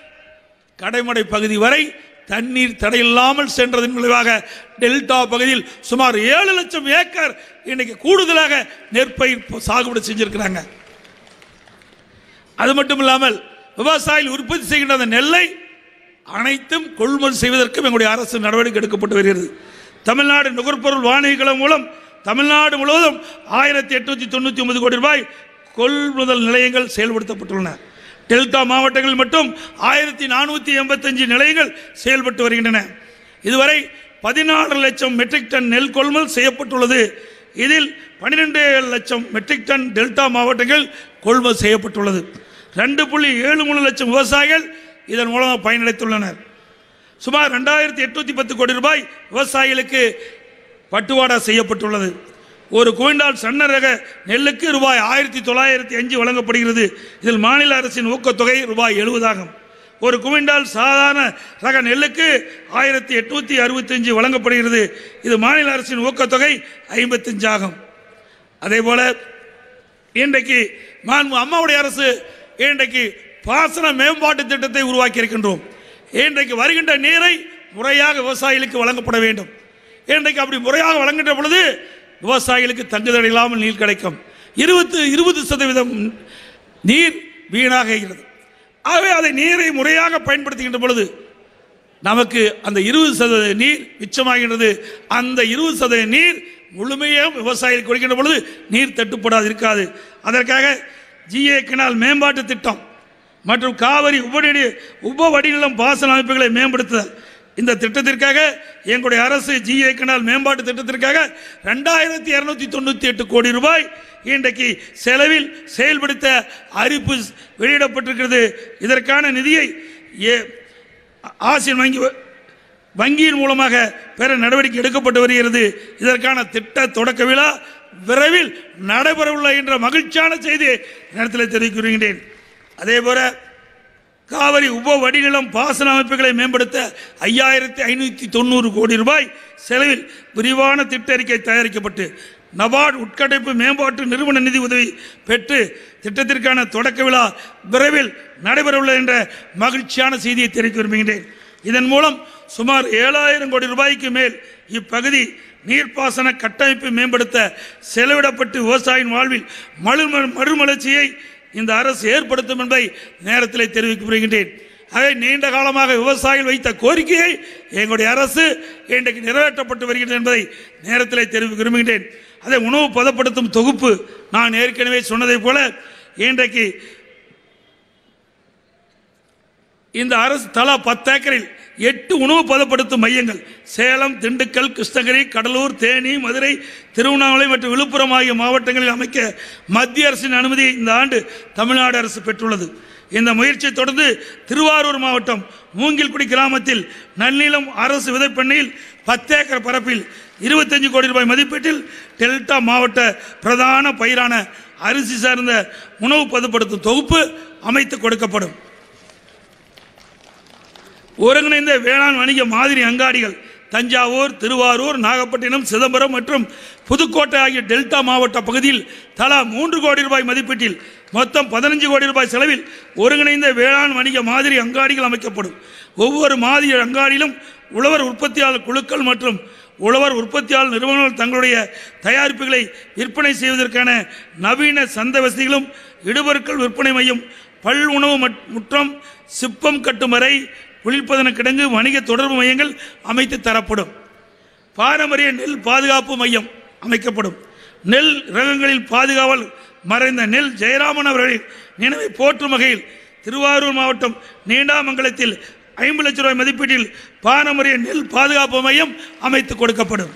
கடைமடை பகுதி வரை தண்ணீர் தடையில்லாமல் சென்றதன் விளைவாக டெல்டா பகுதியில் சுமார் ஏழு லட்சம் ஏக்கர் இன்னைக்கு கூடுதலாக நெற்பயிர் சாகுபடி செஞ்சிருக்கிறாங்க அது மட்டும் இல்லாமல் விவசாயிகள் உற்பத்தி செய்கின்ற அந்த நெல்லை அனைத்தும் கொள்முதல் செய்வதற்கும் எங்களுடைய அரசு நடவடிக்கை எடுக்கப்பட்டு வருகிறது தமிழ்நாடு நுகர்பொருள் வாணிகை கழகம் மூலம் தமிழ்நாடு முழுவதும் ஆயிரத்தி எட்நூத்தி தொண்ணூற்றி ஒன்பது கோடி ரூபாய் கொள்முதல் நிலையங்கள் செயல்படுத்தப்பட்டுள்ளன டெல்டா மாவட்டங்களில் மட்டும் ஆயிரத்தி நானூற்றி எண்பத்தஞ்சு நிலையங்கள் செயல்பட்டு வருகின்றன இதுவரை பதினாறு லட்சம் மெட்ரிக் டன் நெல் கொள்முதல் செய்யப்பட்டுள்ளது இதில் பன்னிரெண்டு லட்சம் மெட்ரிக் டன் டெல்டா மாவட்டங்கள் கொள்முதல் செய்யப்பட்டுள்ளது ரெண்டு புள்ளி ஏழு மூணு லட்சம் விவசாயிகள் இதன் மூலம் பயனடைத்துள்ளனர் சுமார் ரெண்டாயிரத்தி எட்நூத்தி பத்து கோடி ரூபாய் விவசாயிகளுக்கு பட்டுவாடா செய்யப்பட்டுள்ளது ஒரு குவிண்டால் சன்ன ரக நெல்லுக்கு ரூபாய் ஆயிரத்தி தொள்ளாயிரத்தி அஞ்சு வழங்கப்படுகிறது இதில் மாநில அரசின் ஊக்கத்தொகை ரூபாய் எழுபதாகும் ஒரு குவிண்டால் சாதாரண ரக நெல்லுக்கு ஆயிரத்தி எட்நூத்தி அறுபத்தஞ்சு வழங்கப்படுகிறது இது மாநில அரசின் ஊக்கத்தொகை ஐம்பத்தஞ்சு ஆகும் அதே போல இன்றைக்கு மாண்பு அம்மாவுடைய அரசு இன்றைக்கு பாசன மேம்பாட்டு திட்டத்தை உருவாக்கி இருக்கின்றோம் இன்றைக்கு வருகின்ற நீரை முறையாக விவசாயிகளுக்கு வழங்கப்பட வேண்டும் இன்றைக்கு அப்படி முறையாக வழங்குகின்ற பொழுது விவசாயிகளுக்கு தங்குதடை இல்லாமல் நீர் கிடைக்கும் இருபத்து இருபது சதவீதம் நீர் வீணாகிறது ஆகவே அதை நீரை முறையாக பயன்படுத்துகின்ற பொழுது நமக்கு அந்த இருபது சதவீத நீர் மிச்சமாகின்றது அந்த இருபது சதவீத நீர் முழுமையாக விவசாயிகள் கொடுக்கின்ற பொழுது நீர் தட்டுப்படாது இருக்காது அதற்காக ஜிஏ கனால் மேம்பாட்டு திட்டம் மற்றும் காவிரி உபநீர் உப வடிநிலம் பாசன அமைப்புகளை மேம்படுத்துதல் இந்த திட்டத்திற்காக எங்களுடைய அரசு ஜிஏ கனால் மேம்பாட்டு திட்டத்திற்காக ரெண்டாயிரத்தி இரநூத்தி தொண்ணூற்றி எட்டு கோடி ரூபாய் இன்றைக்கு செலவில் செயல்படுத்த அறிவிப்பு வெளியிடப்பட்டிருக்கிறது இதற்கான நிதியை ஏ ஆசியன் வங்கி வங்கியின் மூலமாக பெற நடவடிக்கை எடுக்கப்பட்டு வருகிறது இதற்கான திட்ட தொடக்க விழா விரைவில் நடைபெறவுள்ள என்ற மகிழ்ச்சியான செய்தியை நேரத்தில் தெரிவிக்க விரும்புகிறேன் அதே போல காவிரி உப வடிநிலம் பாசன அமைப்புகளை மேம்படுத்த ஐயாயிரத்தி ஐநூற்றி தொண்ணூறு கோடி ரூபாய் செலவில் விரிவான திட்ட அறிக்கை தயாரிக்கப்பட்டு நபார்டு உட்கட்டமைப்பு மேம்பாட்டு நிறுவன நிதி உதவி பெற்று திட்டத்திற்கான தொடக்க விழா விரைவில் நடைபெறவுள்ள என்ற மகிழ்ச்சியான செய்தியை தெரிவிக்க விரும்புகின்றேன் இதன் மூலம் சுமார் ஏழாயிரம் கோடி ரூபாய்க்கு மேல் இப்பகுதி நீர்ப்பாசன கட்டமைப்பு மேம்படுத்த செலவிடப்பட்டு விவசாயியின் வாழ்வில் மறு மறுமலர்ச்சியை இந்த அரசு ஏற்படுத்தும் என்பதை நேரத்தில் தெரிவிக்க விரும்புகின்றேன் ஆகவே நீண்ட காலமாக விவசாயிகள் வைத்த கோரிக்கையை எங்களுடைய அரசு இன்றைக்கு நிறைவேற்றப்பட்டு வருகிறது என்பதை நேரத்தில் தெரிவிக்க விரும்புகின்றேன் அதை உணவு பதப்படுத்தும் தொகுப்பு நான் ஏற்கனவே சொன்னதைப் போல இன்றைக்கு இந்த அரசு தலா பத்து ஏக்கரில் எட்டு உணவு பதப்படுத்தும் மையங்கள் சேலம் திண்டுக்கல் கிருஷ்ணகிரி கடலூர் தேனி மதுரை திருவண்ணாமலை மற்றும் விழுப்புரம் ஆகிய மாவட்டங்களில் அமைக்க மத்திய அரசின் அனுமதியை இந்த ஆண்டு தமிழ்நாடு அரசு பெற்றுள்ளது இந்த முயற்சியை தொடர்ந்து திருவாரூர் மாவட்டம் மூங்கில்குடி கிராமத்தில் நன்னிலம் அரசு விதைப்பண்ணையில் பத்து ஏக்கர் பரப்பில் இருபத்தஞ்சு கோடி ரூபாய் மதிப்பீட்டில் டெல்டா மாவட்ட பிரதான பயிரான அரிசி சார்ந்த உணவு பதப்படுத்தும் தொகுப்பு அமைத்து கொடுக்கப்படும் ஒருங்கிணைந்த வேளாண் வணிக மாதிரி அங்காடிகள் தஞ்சாவூர் திருவாரூர் நாகப்பட்டினம் சிதம்பரம் மற்றும் புதுக்கோட்டை ஆகிய டெல்டா மாவட்ட பகுதியில் தலா மூன்று கோடி ரூபாய் மதிப்பீட்டில் மொத்தம் பதினஞ்சு கோடி ரூபாய் செலவில் ஒருங்கிணைந்த வேளாண் வணிக மாதிரி அங்காடிகள் அமைக்கப்படும் ஒவ்வொரு மாதிரி அங்காடியிலும் உழவர் உற்பத்தியாளர் குழுக்கள் மற்றும் உழவர் உற்பத்தியாளர் நிறுவனங்கள் தங்களுடைய தயாரிப்புகளை விற்பனை செய்வதற்கான நவீன சந்தை வசதிகளும் இடுபொருட்கள் விற்பனை மையம் பல் உணவு மட்- முற்றம் சிப்பம் கட்டும் வரை குளிர்பதன கிடங்கு வணிக தொடர்பு மையங்கள் அமைத்து தரப்படும் பாரம்பரிய நெல் பாதுகாப்பு மையம் அமைக்கப்படும் நெல் ரகங்களில் பாதுகாவல் மறைந்த நெல் ஜெயராமன் அவர்களின் நினைவை போற்றும் வகையில் திருவாரூர் மாவட்டம் நீண்டாமங்கலத்தில் ஐம்பது லட்சம் ரூபாய் மதிப்பீட்டில் பாரம்பரிய நெல் பாதுகாப்பு மையம் அமைத்து கொடுக்கப்படும்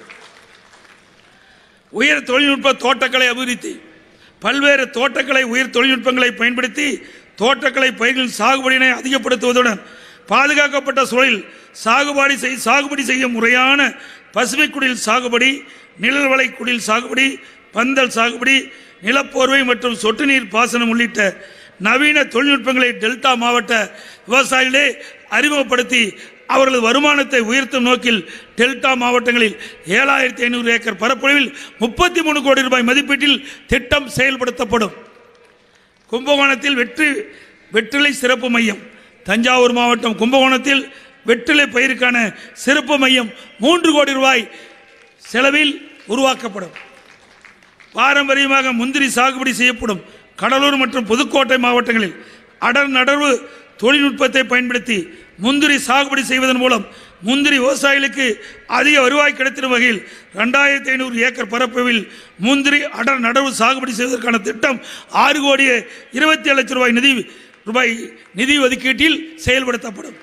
உயர் தொழில்நுட்ப தோட்டக்கலை அபிவிருத்தி பல்வேறு தோட்டக்கலை உயர் தொழில்நுட்பங்களை பயன்படுத்தி தோட்டக்கலை பயிர்களின் சாகுபடியினை அதிகப்படுத்துவதுடன் பாதுகாக்கப்பட்ட சூழலில் சாகுபடி செய் சாகுபடி செய்ய முறையான பசுமை குடில் சாகுபடி நிழல் வலை குடில் சாகுபடி பந்தல் சாகுபடி நிலப்போர்வை மற்றும் சொட்டு நீர் பாசனம் உள்ளிட்ட நவீன தொழில்நுட்பங்களை டெல்டா மாவட்ட விவசாயிகளே அறிமுகப்படுத்தி அவர்களது வருமானத்தை உயர்த்தும் நோக்கில் டெல்டா மாவட்டங்களில் ஏழாயிரத்தி ஐநூறு ஏக்கர் பரப்பளவில் முப்பத்தி மூணு கோடி ரூபாய் மதிப்பீட்டில் திட்டம் செயல்படுத்தப்படும் கும்பகோணத்தில் வெற்றி வெற்றிலை சிறப்பு மையம் தஞ்சாவூர் மாவட்டம் கும்பகோணத்தில் வெற்றிலை பயிருக்கான சிறப்பு மையம் மூன்று கோடி ரூபாய் செலவில் உருவாக்கப்படும் பாரம்பரியமாக முந்திரி சாகுபடி செய்யப்படும் கடலூர் மற்றும் புதுக்கோட்டை மாவட்டங்களில் அடர் நடவு தொழில்நுட்பத்தை பயன்படுத்தி முந்திரி சாகுபடி செய்வதன் மூலம் முந்திரி விவசாயிகளுக்கு அதிக வருவாய் கிடைத்திடும் வகையில் ரெண்டாயிரத்தி ஐநூறு ஏக்கர் பரப்பளவில் முந்திரி அடர் நடவு சாகுபடி செய்வதற்கான திட்டம் ஆறு கோடியே இருபத்தி ஏழு லட்சம் ரூபாய் நிதி ரூபாய் நிதி ஒதுக்கீட்டில் செயல்படுத்தப்படும்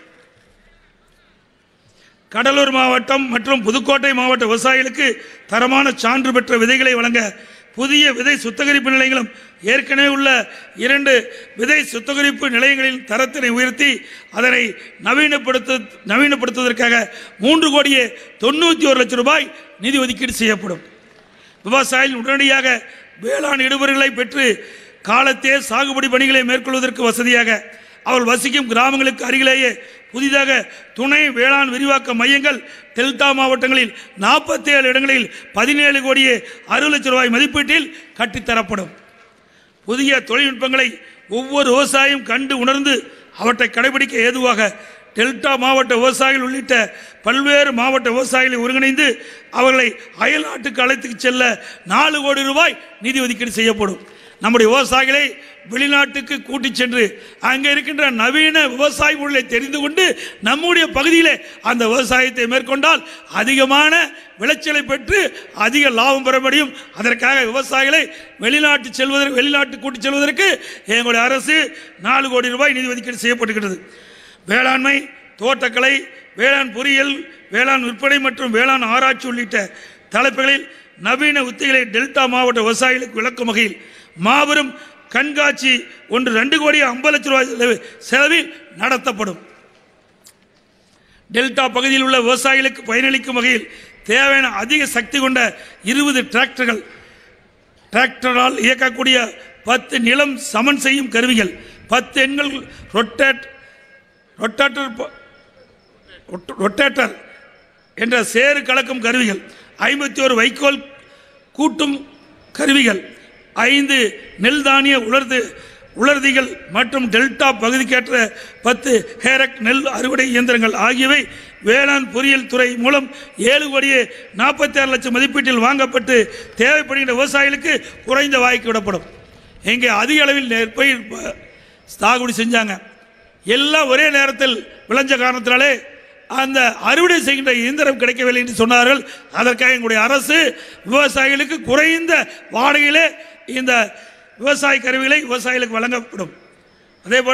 கடலூர் மாவட்டம் மற்றும் புதுக்கோட்டை மாவட்ட விவசாயிகளுக்கு தரமான சான்று பெற்ற விதைகளை வழங்க புதிய விதை சுத்திகரிப்பு நிலையங்களும் ஏற்கனவே உள்ள இரண்டு விதை சுத்திகரிப்பு நிலையங்களின் தரத்தினை உயர்த்தி அதனை நவீனப்படுத்த நவீனப்படுத்துவதற்காக மூன்று கோடியே தொண்ணூற்றி ஒரு லட்சம் ரூபாய் நிதி ஒதுக்கீடு செய்யப்படும் விவசாயிகள் உடனடியாக வேளாண் இடுபொருள்களை பெற்று காலத்தே சாகுபடி பணிகளை மேற்கொள்வதற்கு வசதியாக அவள் வசிக்கும் கிராமங்களுக்கு அருகிலேயே புதிதாக துணை வேளாண் விரிவாக்க மையங்கள் டெல்டா மாவட்டங்களில் நாற்பத்தி ஏழு இடங்களில் பதினேழு கோடியே அறுபது லட்சம் ரூபாய் மதிப்பீட்டில் கட்டித்தரப்படும் புதிய தொழில்நுட்பங்களை ஒவ்வொரு விவசாயியும் கண்டு உணர்ந்து அவற்றை கடைபிடிக்க ஏதுவாக டெல்டா மாவட்ட விவசாயிகள் உள்ளிட்ட பல்வேறு மாவட்ட விவசாயிகளை ஒருங்கிணைந்து அவர்களை அயல் நாட்டுக்கு அழைத்துச் செல்ல நாலு கோடி ரூபாய் நிதி ஒதுக்கீடு செய்யப்படும் நம்முடைய விவசாயிகளை வெளிநாட்டுக்கு கூட்டிச் சென்று அங்கே இருக்கின்ற நவீன விவசாய முறைகளை தெரிந்து கொண்டு நம்முடைய பகுதியிலே அந்த விவசாயத்தை மேற்கொண்டால் அதிகமான விளைச்சலை பெற்று அதிக லாபம் பெற முடியும் அதற்காக விவசாயிகளை வெளிநாட்டு செல்வதற்கு வெளிநாட்டு கூட்டிச் செல்வதற்கு எங்களுடைய அரசு நாலு கோடி ரூபாய் நிதி ஒதுக்கீடு செய்யப்பட்டிருக்கிறது வேளாண்மை தோட்டக்கலை வேளாண் பொறியியல் வேளாண் விற்பனை மற்றும் வேளாண் ஆராய்ச்சி உள்ளிட்ட தலைப்புகளில் நவீன உத்திகளை டெல்டா மாவட்ட விவசாயிகளுக்கு விளக்கும் வகையில் மாபெரும் கண்காட்சி ஒன்று ரெண்டு கோடி ஐம்பது லட்சம் ரூபாய் செலவு- செலவில் நடத்தப்படும் டெல்டா பகுதியில் உள்ள விவசாயிகளுக்கு பயனளிக்கும் வகையில் தேவையான அதிக சக்தி கொண்ட இருபது டிராக்டர்கள் டிராக்டரால் இயக்கக்கூடிய பத்து நிலம் சமன் செய்யும் கருவிகள் பத்து எண்கள் ரொட்டேட் ரொட்டேட்டர் ப- ரொட்ட- ரொட்டேட்டர் என்ற சேறு கலக்கும் கருவிகள் ஐம்பத்தி ஒரு வைக்கோல் கூட்டும் கருவிகள் ஐந்து நெல் தானிய உலர்து உலர்திகள் மற்றும் டெல்டா பகுதிக்கேற்ற பத்து ஹேரக் நெல் அறுவடை இயந்திரங்கள் ஆகியவை வேளாண் பொறியியல் துறை மூலம் ஏழு கோடியே நாற்பத்தி ஆறு லட்சம் மதிப்பீட்டில் வாங்கப்பட்டு தேவைப்படுகின்ற விவசாயிகளுக்கு குறைந்த வாய்க்கு விடப்படும் இங்கே அதிக அளவில் நெற்பயிர் ப- சாகுபடி செஞ்சாங்க எல்லாம் ஒரே நேரத்தில் விளைஞ்ச காரணத்தினாலே அந்த அறுவடை செய்கின்ற இயந்திரம் கிடைக்கவில்லை என்று சொன்னார்கள் அதற்காக எங்களுடைய அரசு விவசாயிகளுக்கு குறைந்த வாடகையிலே இந்த விவசாய கருவிகளை விவசாயிகளுக்கு வழங்கப்படும் அதே போல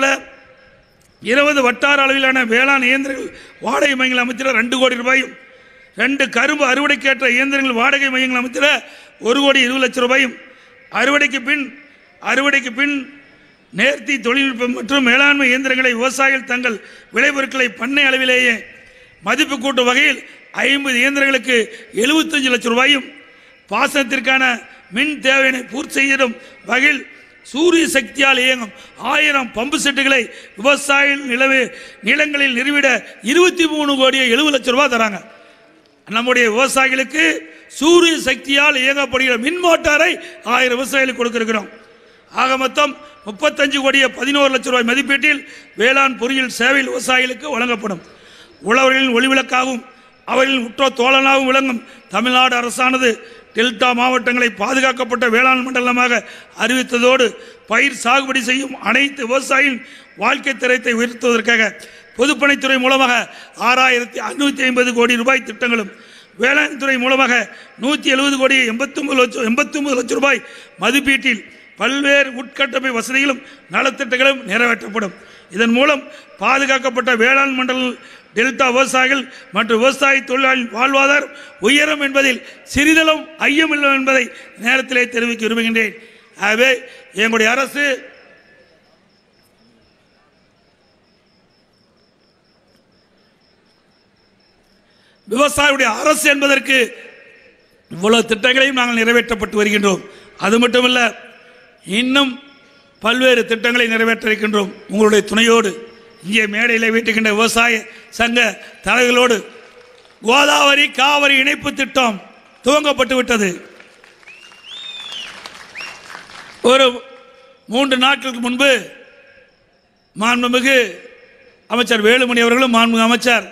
இருபது வட்டார அளவிலான வேளாண் இயந்திரங்கள் வாடகை மையங்கள் அமைத்திட ரெண்டு கோடி ரூபாயும் ரெண்டு கரும்பு அறுவடைக்கேற்ற இயந்திரங்கள் வாடகை மையங்கள் அமைத்திட ஒரு கோடி இருபது லட்சம் ரூபாயும் அறுவடைக்கு பின் அறுவடைக்கு பின் நேர்த்தி தொழில்நுட்பம் மற்றும் மேலாண்மை இயந்திரங்களை விவசாயிகள் தங்கள் விளைபொருட்களை பண்ணை அளவிலேயே மதிப்பு கூட்டும் வகையில் ஐம்பது இயந்திரங்களுக்கு எழுபத்தஞ்சு லட்சம் ரூபாயும் பாசனத்திற்கான மின் தேவையினை பூர்த்தி செய்யும் வகையில் சூரிய சக்தியால் இயங்கும் ஆயிரம் பம்பு செட்டுகளை விவசாய நிலவு நிலங்களில் நிறுவிட இருபத்தி மூணு கோடியே எழுபது லட்சம் ரூபாய் தராங்க நம்முடைய விவசாயிகளுக்கு சூரிய சக்தியால் இயங்கப்படுகிற மின் மோட்டாரை ஆயிரம் விவசாயிகளுக்கு கொடுக்கிருக்கிறோம் ஆக மொத்தம் முப்பத்தஞ்சு கோடியே பதினோரு லட்சம் ரூபாய் மதிப்பீட்டில் வேளாண் பொறியியல் சேவையில் விவசாயிகளுக்கு வழங்கப்படும் உழவர்களின் ஒளிவிளக்காகவும் அவர்களின் உற்ற தோழனாகவும் விளங்கும் தமிழ்நாடு அரசானது டெல்டா மாவட்டங்களை பாதுகாக்கப்பட்ட வேளாண் மண்டலமாக அறிவித்ததோடு பயிர் சாகுபடி செய்யும் அனைத்து விவசாயியின் வாழ்க்கை தரத்தை உயர்த்துவதற்காக பொதுப்பணித்துறை மூலமாக ஆறாயிரத்தி அறுநூத்தி ஐம்பது கோடி ரூபாய் திட்டங்களும் வேளாண் துறை மூலமாக நூற்றி எழுபது கோடி எண்பத்தொம்பது லட்சம் எண்பத்தொம்பது லட்சம் ரூபாய் மதிப்பீட்டில் பல்வேறு உட்கட்டமை வசதிகளும் நலத்திட்டங்களும் நிறைவேற்றப்படும் இதன் மூலம் பாதுகாக்கப்பட்ட வேளாண் மண்டல டெல்டா விவசாயிகள் மற்றும் விவசாய தொழிலாளர் வாழ்வாதாரம் உயரும் என்பதில் சிறிதளவும் ஐயமில்லை என்பதை நேரத்திலே தெரிவிக்க விரும்புகின்றேன் ஆகவே எங்களுடைய அரசு விவசாயியுடைய அரசு என்பதற்கு இவ்வளவு திட்டங்களையும் நாங்கள் நிறைவேற்றப்பட்டு வருகின்றோம் அது மட்டுமல்ல இன்னும் பல்வேறு திட்டங்களை நிறைவேற்ற இருக்கின்றோம் உங்களுடைய துணையோடு இங்கே மேடையில் வீட்டுக்கின்ற விவசாய சங்க தலைவர்களோடு கோதாவரி காவிரி இணைப்பு திட்டம் துவங்கப்பட்டு விட்டது ஒரு மூன்று நாட்களுக்கு முன்பு மாண்புமிகு அமைச்சர் வேலுமணி அவர்களும் மாண்புமிகு அமைச்சர்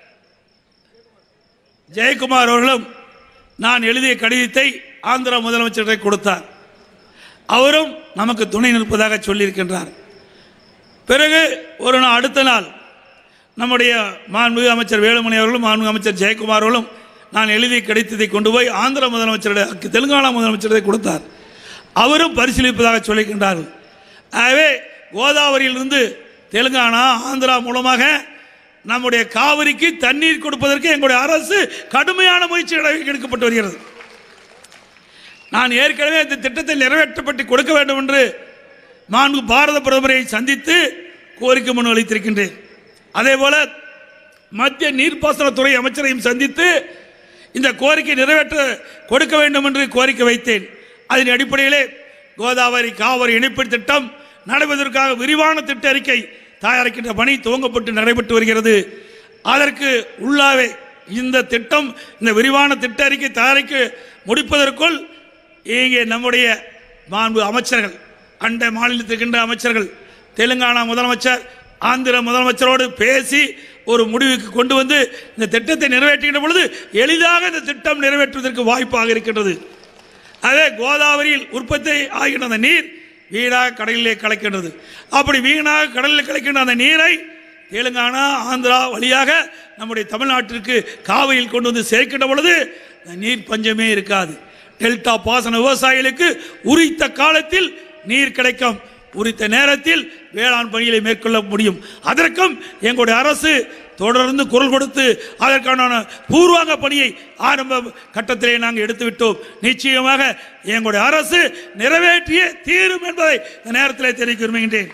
ஜெயக்குமார் அவர்களும் நான் எழுதிய கடிதத்தை ஆந்திரா முதலமைச்சரை கொடுத்தார் அவரும் நமக்கு துணை நிற்பதாக சொல்லியிருக்கின்றார் பிறகு ஒரு நாள் அடுத்த நாள் நம்முடைய மாண்புமிகு அமைச்சர் வேலுமணி அவர்களும் மாண்புமிகு அமைச்சர் ஜெயக்குமார் அவர்களும் நான் எழுதி கிடைத்ததை கொண்டு போய் ஆந்திர முதலமைச்சரிடம் தெலுங்கானா முதலமைச்சரிடம் கொடுத்தார் அவரும் பரிசீலிப்பதாக சொல்லியிருக்கின்றார்கள் ஆகவே கோதாவரியிலிருந்து தெலுங்கானா ஆந்திரா மூலமாக நம்முடைய காவிரிக்கு தண்ணீர் கொடுப்பதற்கு எங்களுடைய அரசு கடுமையான முயற்சி எடுக்கப்பட்டு வருகிறது நான் ஏற்கனவே இந்த திட்டத்தை நிறைவேற்றப்பட்டு கொடுக்க வேண்டும் என்று மாண்பு பாரத பிரதமரை சந்தித்து கோரிக்கை மனு அளித்திருக்கின்றேன் அதே போல மத்திய நீர்ப்பாசனத்துறை அமைச்சரையும் சந்தித்து இந்த கோரிக்கை நிறைவேற்ற கொடுக்க வேண்டும் என்று கோரிக்கை வைத்தேன் அதன் அடிப்படையிலே கோதாவரி காவிரி இணைப்பு திட்டம் நடைபெறுவதற்காக விரிவான திட்ட அறிக்கை தயாரிக்கின்ற பணி துவங்கப்பட்டு நடைபெற்று வருகிறது அதற்கு உள்ளாவே இந்த திட்டம் இந்த விரிவான திட்ட அறிக்கை தயாரிக்க முடிப்பதற்குள் இங்கே நம்முடைய மாண்பு அமைச்சர்கள் அண்டை மாநிலத்தில் இருக்கின்ற அமைச்சர்கள் தெலுங்கானா முதலமைச்சர் ஆந்திர முதலமைச்சரோடு பேசி ஒரு முடிவுக்கு கொண்டு வந்து இந்த திட்டத்தை நிறைவேற்றுகின்ற பொழுது எளிதாக இந்த திட்டம் நிறைவேற்றுவதற்கு வாய்ப்பாக இருக்கின்றது அதே கோதாவரியில் உற்பத்தி ஆகின்ற அந்த நீர் வீணாக கடலிலே கலக்கின்றது அப்படி வீணாக கடலில் கலக்கின்ற அந்த நீரை தெலுங்கானா ஆந்திரா வழியாக நம்முடைய தமிழ்நாட்டிற்கு காவிரியில் கொண்டு வந்து சேர்க்கின்ற பொழுது இந்த நீர் பஞ்சமே இருக்காது டெல்டா பாசன விவசாயிகளுக்கு உரித்த காலத்தில் நீர் கிடைக்கும் உரித்த நேரத்தில் வேளாண் பணிகளை மேற்கொள்ள முடியும் அதற்கும் எங்களுடைய அரசு தொடர்ந்து குரல் கொடுத்து அதற்கான பூர்வாங்க பணியை ஆரம்ப கட்டத்திலே நாங்கள் எடுத்துவிட்டோம் நிச்சயமாக எங்களுடைய அரசு நிறைவேற்றிய தீரும் என்பதை இந்த நேரத்தில் தெரிவிக்க விரும்புகின்றேன்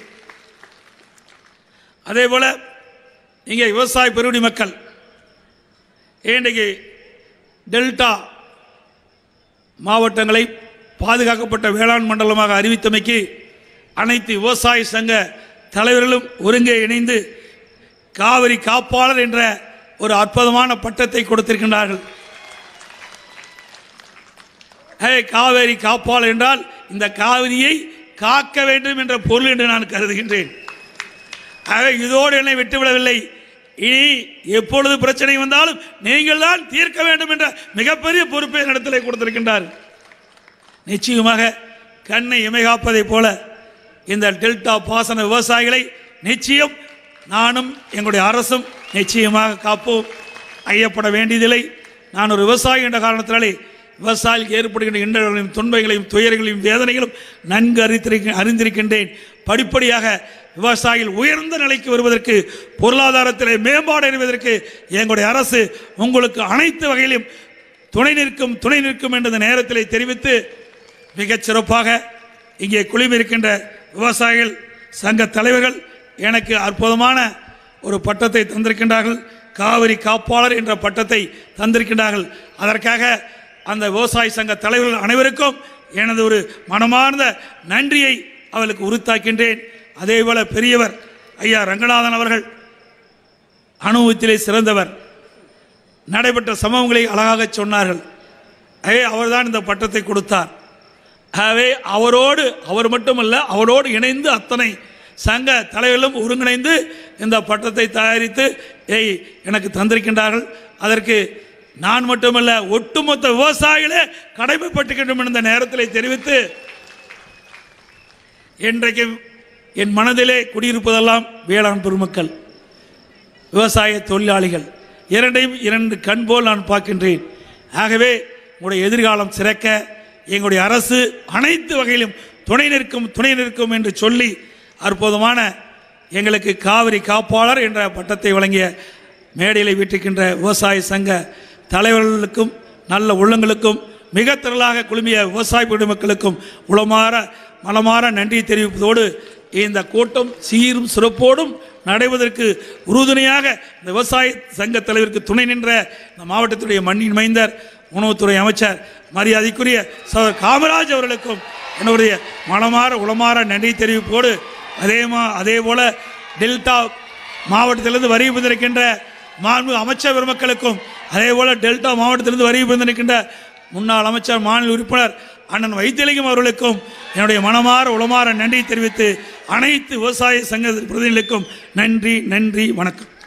அதே போல இங்கே விவசாய பெருடி மக்கள் இன்றைக்கு டெல்டா மாவட்டங்களை பாதுகாக்கப்பட்ட வேளாண் மண்டலமாக அறிவித்தமைக்கு அனைத்து விவசாய சங்க தலைவர்களும் ஒருங்கே இணைந்து காவிரி காப்பாளர் என்ற ஒரு அற்புதமான பட்டத்தை கொடுத்திருக்கின்றார்கள் ஹே காவேரி காப்பாளர் என்றால் இந்த காவிரியை காக்க வேண்டும் என்ற பொருள் என்று நான் கருதுகின்றேன் ஆகவே இதோடு என்னை விட்டுவிடவில்லை இனி எப்பொழுது பிரச்சனை வந்தாலும் நீங்கள் தான் தீர்க்க வேண்டும் என்ற மிகப்பெரிய பொறுப்பை இடத்திலே கொடுத்திருக்கின்றார் நிச்சயமாக கண்ணை இமைகாப்பதைப் போல இந்த டெல்டா பாசன விவசாயிகளை நிச்சயம் நானும் எங்களுடைய அரசும் நிச்சயமாக காப்போம் ஐயப்பட வேண்டியதில்லை நான் ஒரு விவசாயி என்ற காரணத்தினாலே விவசாயிக்கு ஏற்படுகின்ற இன்னல்களையும் துன்பங்களையும் துயரங்களையும் வேதனைகளும் நன்கு அறிந்திருக்க அறிந்திருக்கின்றேன் படிப்படியாக விவசாயிகள் உயர்ந்த நிலைக்கு வருவதற்கு பொருளாதாரத்திலே மேம்பாடு அடைவதற்கு எங்களுடைய அரசு உங்களுக்கு அனைத்து வகையிலும் துணை நிற்கும் துணை நிற்கும் என்ற இந்த நேரத்திலே தெரிவித்து மிகச் சிறப்பாக இங்கே குழுமியிருக்கின்ற விவசாயிகள் சங்க தலைவர்கள் எனக்கு அற்புதமான ஒரு பட்டத்தை தந்திருக்கின்றார்கள் காவிரி காப்பாளர் என்ற பட்டத்தை தந்திருக்கின்றார்கள் அதற்காக அந்த விவசாய சங்க தலைவர்கள் அனைவருக்கும் எனது ஒரு மனமார்ந்த நன்றியை அவளுக்கு உரித்தாக்கின்றேன் அதேபோல பெரியவர் ஐயா ரங்கநாதன் அவர்கள் அனுபவத்திலே சிறந்தவர் நடைபெற்ற சம்பவங்களை அழகாக சொன்னார்கள் ஆகவே அவர்தான் இந்த பட்டத்தை கொடுத்தார் ஆகவே அவரோடு அவர் மட்டுமல்ல அவரோடு இணைந்து அத்தனை சங்க தலைவர்களும் ஒருங்கிணைந்து இந்த பட்டத்தை தயாரித்து ஏய் எனக்கு தந்திருக்கின்றார்கள் அதற்கு நான் மட்டுமல்ல ஒட்டுமொத்த விவசாயிகளே கடமைப்பட்டுக்கின்றோம் இந்த நேரத்தில் தெரிவித்து இன்றைக்கு என் மனதிலே குடியிருப்பதெல்லாம் வேளாண் பெருமக்கள் விவசாய தொழிலாளிகள் இரண்டையும் இரண்டு கண் போல் நான் பார்க்கின்றேன் ஆகவே உங்களுடைய எதிர்காலம் சிறக்க எங்களுடைய அரசு அனைத்து வகையிலும் துணை நிற்கும் துணை நிற்கும் என்று சொல்லி அற்புதமான எங்களுக்கு காவிரி காப்பாளர் என்ற பட்டத்தை வழங்கிய மேடையில் வீட்டிருக்கின்ற விவசாய சங்க தலைவர்களுக்கும் நல்ல உள்ளங்களுக்கும் மிக திரளாக குழுமிய விவசாய குடிமக்களுக்கும் உளமாற மனமாற நன்றி தெரிவிப்பதோடு இந்த கூட்டம் சீரும் சிறப்போடும் நடைவதற்கு உறுதுணையாக இந்த விவசாய சங்க தலைவருக்கு துணை நின்ற இந்த மாவட்டத்துடைய மண்ணின் மைந்தர் உணவுத்துறை அமைச்சர் மரியாதைக்குரிய சகோதரர் காமராஜ் அவர்களுக்கும் என்னுடைய மனமாற உளமாற நன்றி தெரிவிப்போடு அதே மா அதே போல டெல்டா மாவட்டத்திலிருந்து வரி புரிந்திருக்கின்ற மாண்பு அமைச்சர் பெருமக்களுக்கும் அதே போல டெல்டா மாவட்டத்திலிருந்து வரி புரிந்திருக்கின்ற முன்னாள் அமைச்சர் மாநில உறுப்பினர் அண்ணன் வைத்தியலிங்கம் அவர்களுக்கும் என்னுடைய மனமாற உளமாற நன்றி தெரிவித்து அனைத்து விவசாய சங்க பிரதிநிதிகளுக்கும் நன்றி நன்றி வணக்கம்